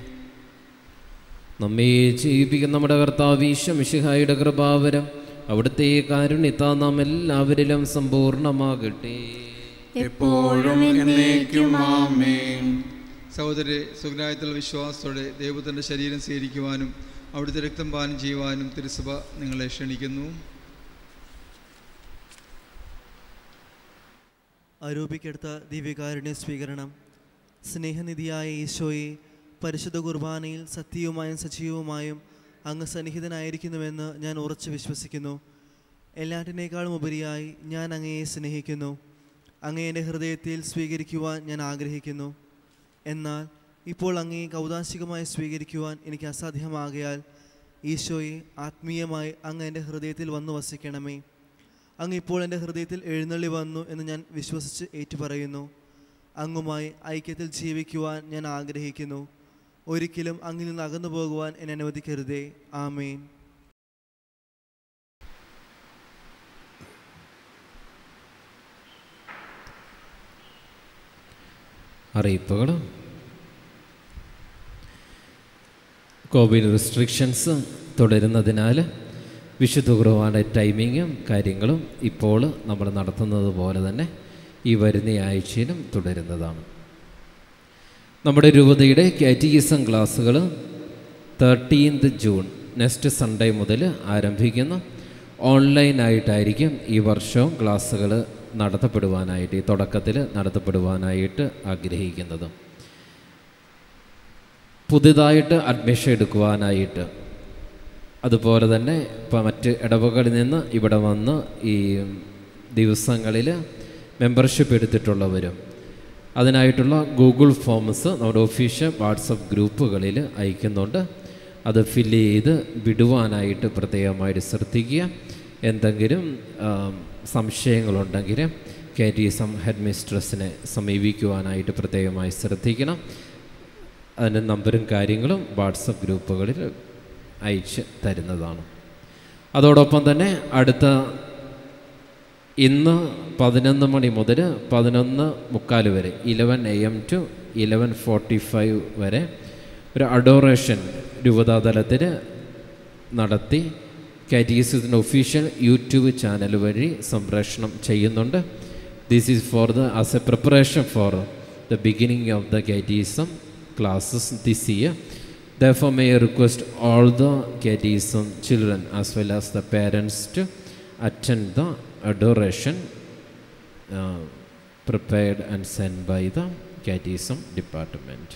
നമ്മെ ജീവിപ്പിക്കുന്ന നമ്മുടെ കർത്താവീശമിഷിഹായുടെ കൃപാവരം അവിടുത്തെ കാരുണ്യത്താ നാം എല്ലാവരിലും സമ്പൂർണ്ണമാകട്ടെ എപ്പോഴും എന്നേക്കും ആമേൻ സഹോദരെ സുഖനായത്തുള്ള വിശ്വാസത്തോടെ ദൈവത്തിൻ്റെ ശരീരം സ്വീകരിക്കുവാനും അവിടുത്തെ രക്തം പാനം ചെയ്യുവാനും തിരുസഭ നിങ്ങളെ ക്ഷണിക്കുന്നു ആരോപിക്കെടുത്ത ദിവ്യകാരുണ്യ സ്വീകരണം സ്നേഹനിധിയായ ഈശോയെ പരിശുദ്ധ കുർബാനയിൽ സത്യവുമായും സജീവവുമായും അങ്ങ് സന്നിഹിതനായിരിക്കുന്നുവെന്ന് ഞാൻ ഉറച്ചു വിശ്വസിക്കുന്നു എല്ലാറ്റിനേക്കാളും ഉപരിയായി ഞാൻ അങ്ങയെ സ്നേഹിക്കുന്നു അങ്ങേ എൻ്റെ ഹൃദയത്തിൽ സ്വീകരിക്കുവാൻ ഞാൻ ആഗ്രഹിക്കുന്നു എന്നാൽ ഇപ്പോൾ അങ്ങയെ കൗതാശികമായി സ്വീകരിക്കുവാൻ എനിക്ക് അസാധ്യമാകയാൽ ഈശോയെ ആത്മീയമായി അങ്ങ് എൻ്റെ ഹൃദയത്തിൽ വന്നു വസിക്കണമേ അങ്ങ് ഇപ്പോൾ എൻ്റെ ഹൃദയത്തിൽ എഴുന്നള്ളി വന്നു എന്ന് ഞാൻ വിശ്വസിച്ച് ഏറ്റുപറയുന്നു അങ്ങുമായി ഐക്യത്തിൽ ജീവിക്കുവാൻ ഞാൻ ആഗ്രഹിക്കുന്നു ഒരിക്കലും അങ്ങിൽ നിന്ന് അകന്നു പോകുവാൻ എന്നെ അനുവദിക്കരുതേ ആമേൻ അറിയിപ്പുകൾ കോവിഡ് റെസ്ട്രിക്ഷൻസ് തുടരുന്നതിനാൽ വിശുദ്ധ കുർബാന ടൈമിങ്ങും കാര്യങ്ങളും ഇപ്പോൾ നമ്മൾ നടത്തുന്നത് പോലെ തന്നെ ഈ വരുന്ന ആഴ്ചയിലും തുടരുന്നതാണ് നമ്മുടെ രൂപതയുടെ കാറ്റഗിസം ക്ലാസ്സുകൾ തേർട്ടീൻത് ജൂൺ നെക്സ്റ്റ് സൺഡേ മുതൽ ആരംഭിക്കുന്നു ഓൺലൈനായിട്ടായിരിക്കും ഈ വർഷവും ക്ലാസ്സുകൾ നടത്തപ്പെടുവാനായിട്ട് ഈ തുടക്കത്തിൽ നടത്തപ്പെടുവാനായിട്ട് ആഗ്രഹിക്കുന്നത് പുതുതായിട്ട് അഡ്മിഷൻ എടുക്കുവാനായിട്ട് അതുപോലെ തന്നെ ഇപ്പം മറ്റ് ഇടവകളിൽ നിന്ന് ഇവിടെ വന്ന് ഈ ദിവസങ്ങളിൽ മെമ്പർഷിപ്പ് എടുത്തിട്ടുള്ളവരും അതിനായിട്ടുള്ള ഗൂഗിൾ ഫോംസ് നമ്മുടെ ഒഫീഷ്യൽ വാട്സപ്പ് ഗ്രൂപ്പുകളിൽ അയക്കുന്നുണ്ട് അത് ഫില്ല് ചെയ്ത് വിടുവാനായിട്ട് പ്രത്യേകമായിട്ട് ശ്രദ്ധിക്കുക എന്തെങ്കിലും ആം, സംശയങ്ങളുണ്ടെങ്കിൽ K T S M head മിസ്ട്രസിനെ സമീപിക്കുവാനായിട്ട് പ്രത്യേകമായി ശ്രദ്ധിക്കണം അതിൻ്റെ നമ്പറും കാര്യങ്ങളും വാട്സപ്പ് ഗ്രൂപ്പുകളിൽ അയച്ച് തരുന്നതാണ് അതോടൊപ്പം തന്നെ അടുത്ത ഇന്ന് പതിനൊന്ന് മണി മുതൽ പതിനൊന്ന് മുക്കാൽ വരെ eleven A M to eleven forty five വരെ ഒരു അഡോറേഷൻ രൂപതാതലത്തിൽ നടത്തി കാറ്റീസത്തിൻ്റെ ഒഫീഷ്യൽ യൂട്യൂബ് ചാനൽ വഴി സംപ്രേഷണം ചെയ്യുന്നുണ്ട് this is for the as a preparation for the beginning of the catechism classes this year Therefore, may I request all the catechism children as well as the parents to attend the adoration uh, prepared and sent by the catechism department.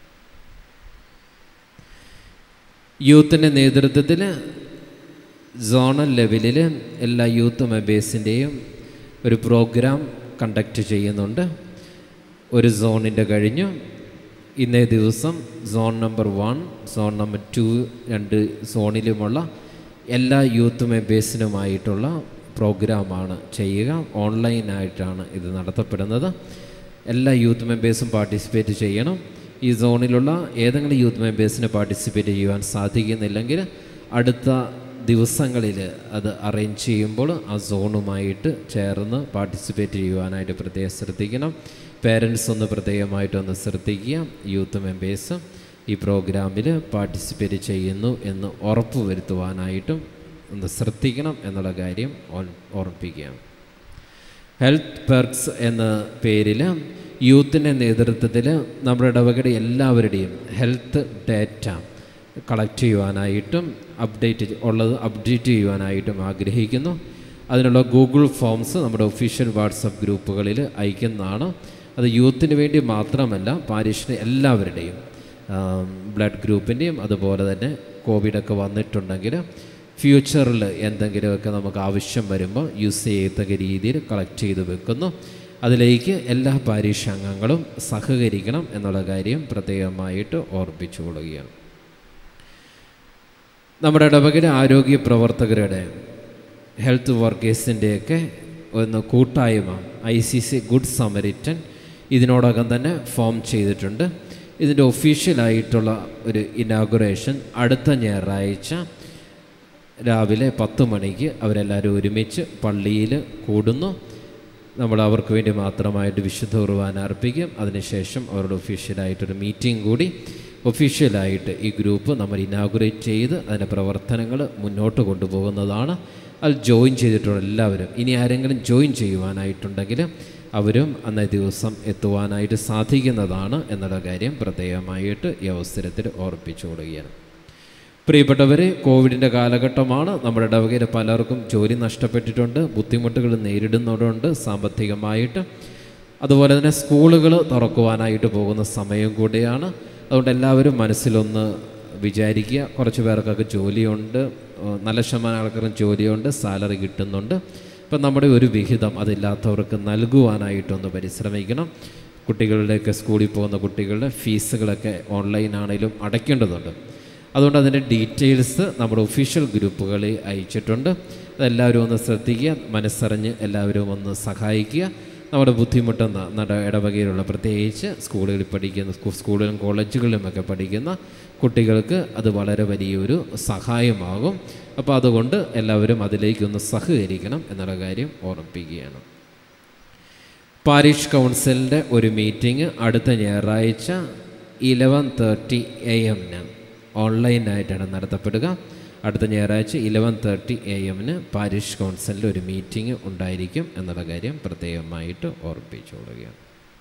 യൂത്തിൻ്റെ നേതൃത്വത്തിൽ zonal ലെവലിൽ എല്ലാ youth മെമ്പേഴ്സിൻ്റെയും ഒരു programme conduct ചെയ്യുന്നുണ്ട് ഒരു സോണിൻ്റെ കഴിഞ്ഞു ഇന്നേ ദിവസം zone number one zone number two രണ്ട് സോണിലുമുള്ള എല്ലാ യൂത്ത് മെമ്പേഴ്സിനുമായിട്ടുള്ള പ്രോഗ്രാമാണ് ചെയ്യുക ഓൺലൈനായിട്ടാണ് ഇത് നടത്തപ്പെടുന്നത് എല്ലാ യൂത്ത് മെമ്പേഴ്സും പാർട്ടിസിപ്പേറ്റ് ചെയ്യണം ഈ സോണിലുള്ള ഏതെങ്കിലും യൂത്ത് മെമ്പേഴ്സിന് പാർട്ടിസിപ്പേറ്റ് ചെയ്യുവാൻ സാധിക്കുന്നില്ലെങ്കിൽ അടുത്ത ദിവസങ്ങളിൽ അത് അറേഞ്ച് ചെയ്യുമ്പോൾ ആ സോണുമായിട്ട് ചേർന്ന് പാർട്ടിസിപ്പേറ്റ് ചെയ്യുവാനായിട്ട് പ്രത്യേകം ശ്രദ്ധിക്കണം പേരൻസ് ഒന്ന് പ്രത്യേകമായിട്ടൊന്ന് ശ്രദ്ധിക്കുക യൂത്ത് മെമ്പേഴ്സ് ഈ പ്രോഗ്രാമിൽ പാർട്ടിസിപ്പേറ്റ് ചെയ്യുന്നു എന്ന് ഉറപ്പ് വരുത്തുവാനായിട്ടും ഒന്ന് ശ്രദ്ധിക്കണം എന്നുള്ള കാര്യം ഓർ- ഓർമ്മിപ്പിക്കുകയാണ് ഹെൽത്ത് പെർക്സ് എന്ന പേരിൽ യൂത്തിൻ്റെ നേതൃത്വത്തിൽ നമ്മുടെ ഇടവകയുടെ എല്ലാവരുടെയും ഹെൽത്ത് ഡാറ്റ കളക്ട് ചെയ്യുവാനായിട്ടും അപ്ഡേറ്റ് ഉള്ളത് അപ്ഡേറ്റ് ചെയ്യുവാനായിട്ടും ആഗ്രഹിക്കുന്നു അതിനുള്ള ഗൂഗിൾ ഫോംസ് നമ്മുടെ ഒഫീഷ്യൽ വാട്സപ്പ് ഗ്രൂപ്പുകളിൽ അയക്കുന്നതാണ് അത് യൂത്തിന് വേണ്ടി മാത്രമല്ല പാരിഷിന് എല്ലാവരുടെയും ബ്ലഡ് ഗ്രൂപ്പിൻ്റെയും അതുപോലെ തന്നെ കോവിഡൊക്കെ വന്നിട്ടുണ്ടെങ്കിൽ ഫ്യൂച്ചറിൽ എന്തെങ്കിലുമൊക്കെ നമുക്ക് ആവശ്യം വരുമ്പോൾ യൂസ് ചെയ്യത്തക്ക രീതിയിൽ കളക്ട് ചെയ്ത് വെക്കുന്നു അതിലേക്ക് എല്ലാ പാരീഷ് അംഗങ്ങളും സഹകരിക്കണം എന്നുള്ള കാര്യം പ്രത്യേകമായിട്ട് ഓർപ്പിച്ചു കൊള്ളുകയാണ് നമ്മുടെ ഇടവകയിലെ ആരോഗ്യ പ്രവർത്തകരുടെ ഹെൽത്ത് വർക്കേഴ്സിൻ്റെയൊക്കെ ഒന്ന് കൂട്ടായ്മ I C C good Samaritan ഇതിനോടകം തന്നെ ഫോം ചെയ്തിട്ടുണ്ട് ഇതിൻ്റെ ഒഫീഷ്യലായിട്ടുള്ള ഒരു ഇനാഗുറേഷൻ അടുത്ത ഞായറാഴ്ച രാവിലെ പത്ത് മണിക്ക് അവരെല്ലാവരും ഒരുമിച്ച് പള്ളിയിൽ കൂടുന്നു നമ്മൾ അവർക്ക് വേണ്ടി മാത്രമായിട്ട് വിശുദ്ധ കുർബാന അർപ്പിക്കും അതിനുശേഷം അവരുടെ ഒഫീഷ്യലായിട്ടൊരു മീറ്റിംഗ് കൂടി ഒഫീഷ്യലായിട്ട് ഈ ഗ്രൂപ്പ് നമ്മൾ ഇനാഗുറേറ്റ് ചെയ്ത് അതിൻ്റെ പ്രവർത്തനങ്ങൾ മുന്നോട്ട് കൊണ്ടുപോകുന്നതാണ് അതിൽ ജോയിൻ ചെയ്തിട്ടുള്ള എല്ലാവരും ഇനി ആരെങ്കിലും ജോയിൻ ചെയ്യുവാനായിട്ടുണ്ടെങ്കിൽ അവരും അന്നേ ദിവസം എത്തുവാനായിട്ട് സാധിക്കുന്നതാണ് എന്നുള്ള കാര്യം പ്രത്യേകമായിട്ട് ഈ അവസരത്തിൽ ഓർപ്പിച്ചു കൊടുക്കുകയാണ് പ്രിയപ്പെട്ടവരെ കോവിഡിൻ്റെ കാലഘട്ടമാണ് നമ്മുടെ ഇടവകയിൽ പലർക്കും ജോലി നഷ്ടപ്പെട്ടിട്ടുണ്ട് ബുദ്ധിമുട്ടുകൾ നേരിടുന്നവരുണ്ട് സാമ്പത്തികമായിട്ട് അതുപോലെ തന്നെ സ്കൂളുകൾ തുറക്കുവാനായിട്ട് പോകുന്ന സമയം കൂടിയാണ് അതുകൊണ്ട് എല്ലാവരും മനസ്സിലൊന്ന് വിചാരിക്കുക കുറച്ച് പേർക്കൊക്കെ ജോലിയുണ്ട് ഏഹ് നല്ല ശതമാനം ആൾക്കാരും ജോലിയുണ്ട് സാലറി കിട്ടുന്നുണ്ട് അപ്പം നമ്മുടെ ഒരു വിഹിതം അതില്ലാത്തവർക്ക് നൽകുവാനായിട്ടൊന്ന് പരിശ്രമിക്കണം കുട്ടികളുടെയൊക്കെ സ്കൂളിൽ പോകുന്ന കുട്ടികളുടെ ഫീസുകളൊക്കെ ഓൺലൈനാണേലും അടയ്ക്കേണ്ടതുണ്ട് അതുകൊണ്ട് അതിൻ്റെ ഡീറ്റെയിൽസ് നമ്മുടെ ഒഫീഷ്യൽ ഗ്രൂപ്പുകളിൽ അയച്ചിട്ടുണ്ട് അതെല്ലാവരും ഒന്ന് ശ്രദ്ധിക്കുക മനസ്സറിഞ്ഞ് എല്ലാവരും ഒന്ന് സഹായിക്കുക നമ്മുടെ ബുദ്ധിമുട്ടുന്ന നട ഇടവകയിലുള്ള പ്രത്യേകിച്ച് സ്കൂളുകളിൽ പഠിക്കുന്ന സ്കൂ- സ്കൂളിലും കോളേജുകളിലുമൊക്കെ പഠിക്കുന്ന കുട്ടികൾക്ക് അത് വളരെ വലിയൊരു സഹായമാകും അപ്പോൾ അതുകൊണ്ട് എല്ലാവരും അതിലേക്കൊന്ന് സഹകരിക്കണം എന്നുള്ള കാര്യം ഓർമ്മിപ്പിക്കുകയാണ് പാരിഷ് കൗൺസിലിൻ്റെ ഒരു മീറ്റിംഗ് അടുത്ത ഞായറാഴ്ച ഇലവൻ തേർട്ടി എ എമ്മിന് ഓൺലൈനായിട്ടാണ് നടത്തപ്പെടുക അടുത്ത ഞായറാഴ്ച ഇലവൻ തേർട്ടി എ എമ്മിന് പാരിഷ് കൗൺസിലിൻ്റെ ഒരു മീറ്റിംഗ് ഉണ്ടായിരിക്കും എന്നുള്ള കാര്യം പ്രത്യേകമായിട്ട് ഓർമ്മിപ്പിച്ചുകൊള്ളുകയാണ്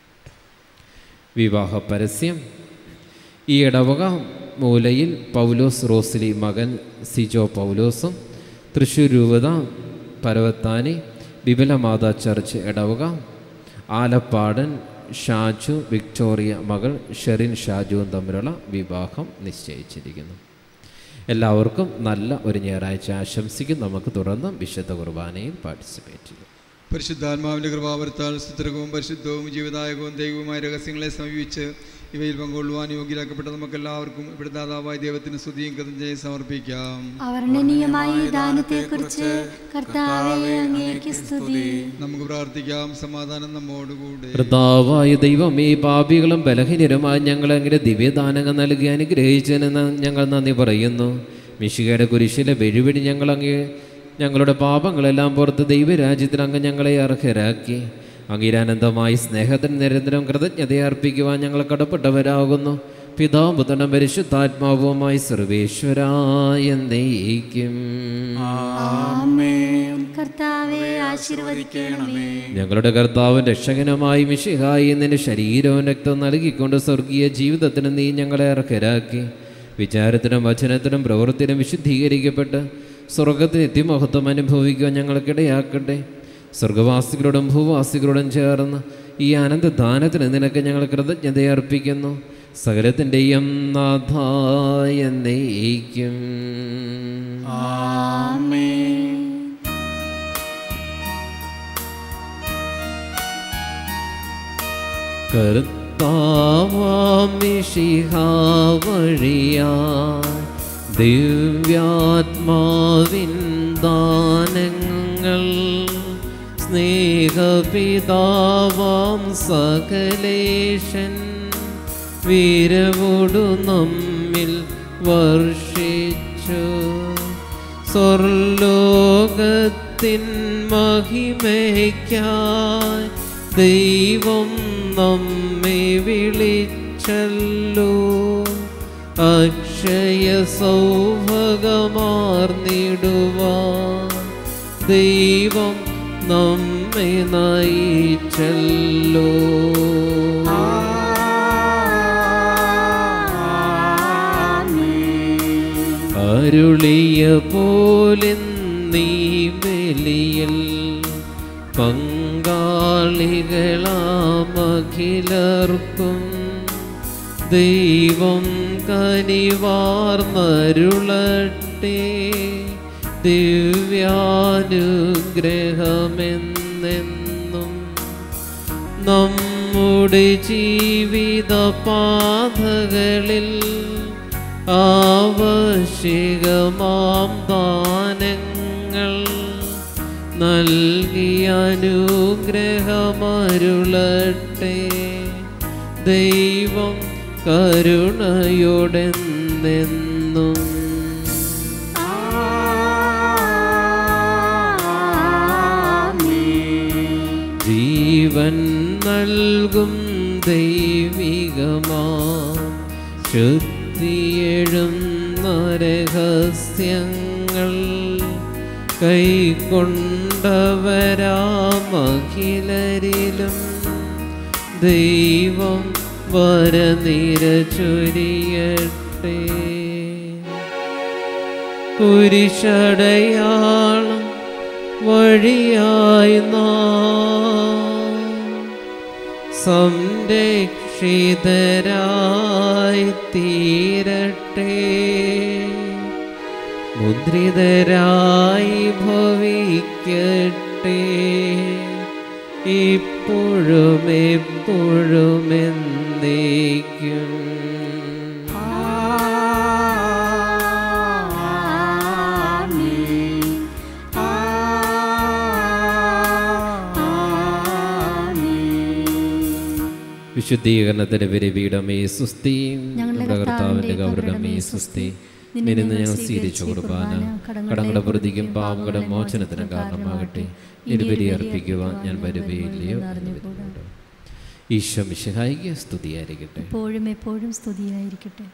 വിവാഹ പരസ്യം ഈ ഇടവക മൂലയിൽ പൗലോസ് റോസ്ലി മകൻ സിജോ പൗലോസും തൃശ്ശൂർ രൂപത പരവത്താനി വിപുലമാതാ ചർച്ച് ഇടവക ആലപ്പാടൻ ഷാജു വിക്ടോറിയ മകൾ ഷെറിൻ ഷാജുവും തമ്മിലുള്ള വിവാഹം നിശ്ചയിച്ചിരിക്കുന്നു എല്ലാവർക്കും നല്ല ഒരു ഞായറാഴ്ച ആശംസിക്കും നമുക്ക് തുടർന്ന് വിശുദ്ധ കുർബാനയിൽ പാർട്ടിസിപ്പേറ്റ് ചെയ്യാം പരിശുദ്ധാത്മാവിൻ്റെ കൃപാവരത്താൽ സുത്രകവും പരിശുദ്ധവും ജീവദായകവും ദൈവവുമായ രഹസ്യങ്ങളെ സമീപിച്ച് ഇവയിൽ പങ്കൊള്ളുവാൻ യോഗ്യരാക്കപ്പെട്ട നമുക്കെല്ലാവർക്കും ഇവിടെ ദാതാവായ ദൈവത്തിന് സ്തുതിയും കൃതജ്ഞതയും സമർപ്പിക്കാം അവർണ്ണനീയമായ ഈ ദാനത്തെക്കുറിച്ച് കർത്താവെ അങ്ങേക്ക് സ്തുതി നമുക്ക് പ്രാർത്ഥിക്കാം സമാധാനം നമ്മോടുകൂടെ കർത്താവായ ദൈവം ഈ പാപികളും ബലഹീനരുമായ ഞങ്ങളെ അങ്ങനെ ദിവ്യദാനങ്ങൾ നൽകി അനുഗ്രഹിച്ചതിന് ന- ഞങ്ങൾ നന്ദി പറയുന്നു മിശികയുടെ കുരിശിലെ വെഴുവിടി ഞങ്ങൾ അങ്ങ് ഞങ്ങളുടെ പാപങ്ങളെല്ലാം പുറത്ത് ദൈവരാജ്യത്തിൽ അങ്ങ് ഞങ്ങളെ അർഹരാക്കി അങ്ങീരാനന്ദമായി സ്നേഹത്തിന് നിരന്തരം കൃതജ്ഞത അർപ്പിക്കുവാൻ ഞങ്ങൾ കടപ്പെട്ടവരാകുന്നു പിതാപുതനും പരിശുദ്ധാത്മാവുമായി സർവേശ്വരായ നയിക്കും ആമേൻ കർത്താവെ ആശീർവദിക്കണമേ ഞങ്ങളുടെ കർത്താവും രക്ഷകനുമായി മിഷിഹായി നിന്റെ ശരീരവും രക്തം നൽകിക്കൊണ്ട് സ്വർഗീയ ജീവിതത്തിന് നീ ഞങ്ങളെ അർഹരാക്കി വിചാരത്തിനും വചനത്തിനും പ്രവൃത്തിനും വിശുദ്ധീകരിക്കപ്പെട്ട് സ്വർഗത്തിൽ എത്തിമഹത്വം അനുഭവിക്കുവാൻ ഞങ്ങൾക്കിടയാക്കട്ടെ സ്വർഗവാസികളോടും ഭൂവാസികളോടും ചേർന്ന് ഈ ആനന്ദദാനത്തിന് നിനക്ക് ഞങ്ങൾ കൃതജ്ഞത അർപ്പിക്കുന്നു സകലത്തിൻ്റെയും നാഥായ നയിക്കും ആമേൻ കർത്താവാമിഷിഹാവഴിയാ ദിവ്യാത്മാവിൻ ദാനങ്ങൾ സ്നേഹപിതാവാം സകലേശൻ വീരവോടു നമ്മിൽ വർഷിച്ചു സ്വർലോകത്തിൻ മഹിമയ്ക്കായി ദൈവം നമ്മെ വിളിച്ചല്ലോ അക്ഷയ സൗഭഗമാർന്നിടുവാൻ ദൈവം നമ്മെ നയിച്ചല്ലോ അരുളിയ പോലെ നീ ബലിയിൽ പങ്കാളികളാമഖിലർക്കും ദൈവം കനിവാർന്നരുളട്ടെ ദിവ്യാനുഗ്രഹമെന്നെന്നും നമ്മുടെ ജീവിത പാതകളിൽ ആവശ്യകമാം ദാനങ്ങൾ നൽകി അനുഗ്രഹമരുളട്ടെ ദൈവം കരുണയോടെന്നെന്നും ജീവൻ നൽകും ദൈവികമാ ശുദ്ധിയെഴും രഹസ്യങ്ങൾ കൈക്കൊണ്ടവരാമഖിലരിലും ദൈവം വരനിര ചൊരിയട്ടെ കുരിശടയാളം വഴിയായി നാം സംരക്ഷിതരായി തീരട്ടെ മുദ്രിതരായി ഭവിക്കട്ടെ ഇപ്പോഴും എപ്പോഴും എന്നേക്കും വിശുദ്ധീകരണത്തിന്റെ വിരവീടമേ സുസ്തിയും ഞങ്ങളുടെ കർത്താവിന്റെ കർത്താവിന്റെ ഗൗരവമേ സുസ്തി നിന്നിന്ന് ഞങ്ങൾ സ്വീകരിച്ച കുർബാന കടങ്ങളുടെ പ്രതിക്കും പാവങ്ങളുടെ മോചനത്തിനും കാരണമാകട്ടെ ഇരുപരി അർപ്പിക്കുവാൻ ഞാൻ വരുകയില്ലയോ എന്ന് വരുന്നുണ്ട്. ഈശോ മിശിഹായിക്ക് സ്തുതിയായിരിക്കട്ടെ എപ്പോഴും എപ്പോഴും സ്തുതിയായിരിക്കട്ടെ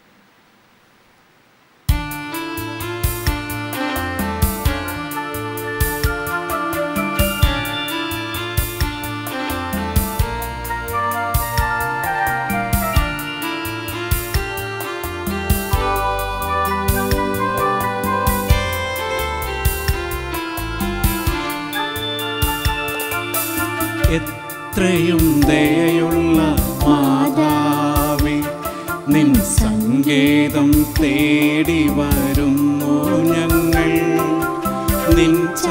എത്രയും ദയയുള്ള മാതാവേ നിൻ സങ്കേതം തേടി വരുന്നു ഞങ്ങൾ നിൻ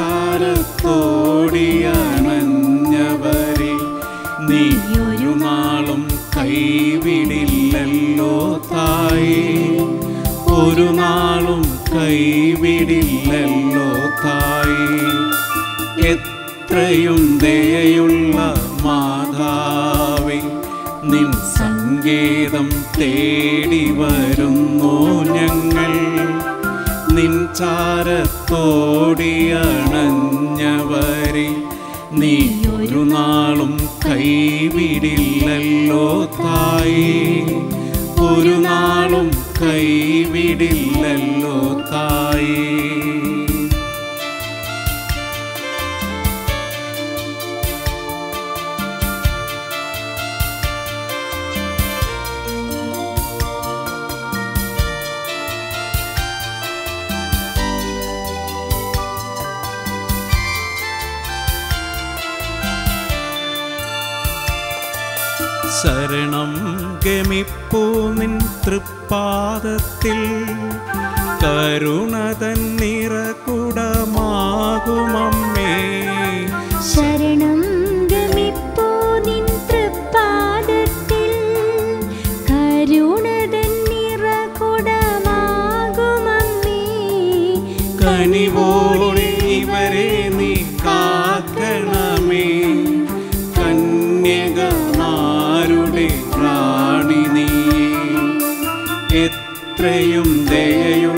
ചാരത്തോടിയണഞ്ഞവരെ നീ ഒരു നാളും കൈവിടില്ലല്ലോ തായേ ഒരു നാളും കൈവിടില്ലല്ലോ തായേ എത്രയും ദയയുള്ള മാതാവേ നിൻ സങ്കേതം തേടി വരുന്നു ഞങ്ങൾ നിൻ ചാരത്തോടിയണഞ്ഞവരെ നീ ഒരു നാളും കൈവിടില്ലല്ലോ തായേ ഒരു നാളും കൈവിടില്ലല്ലോ തായേ ശരണം ഗമിപ്പൂ നിൻ തൃപ്പാദത്തിൽ കരുണതൻ നിറകുടമാകുമമ്മേ ശരണം ഗമിപ്പോ നിൻ തൃപ്പാദത്തിൽ കരുണതൻ നിറകുടമാകുമമ്മേ കനിവോടെ ഇവരെ നീ കാക്കണമേ കന്യകമാരുടെ പ്രാണി നീ എത്രയും ദയയുള്ള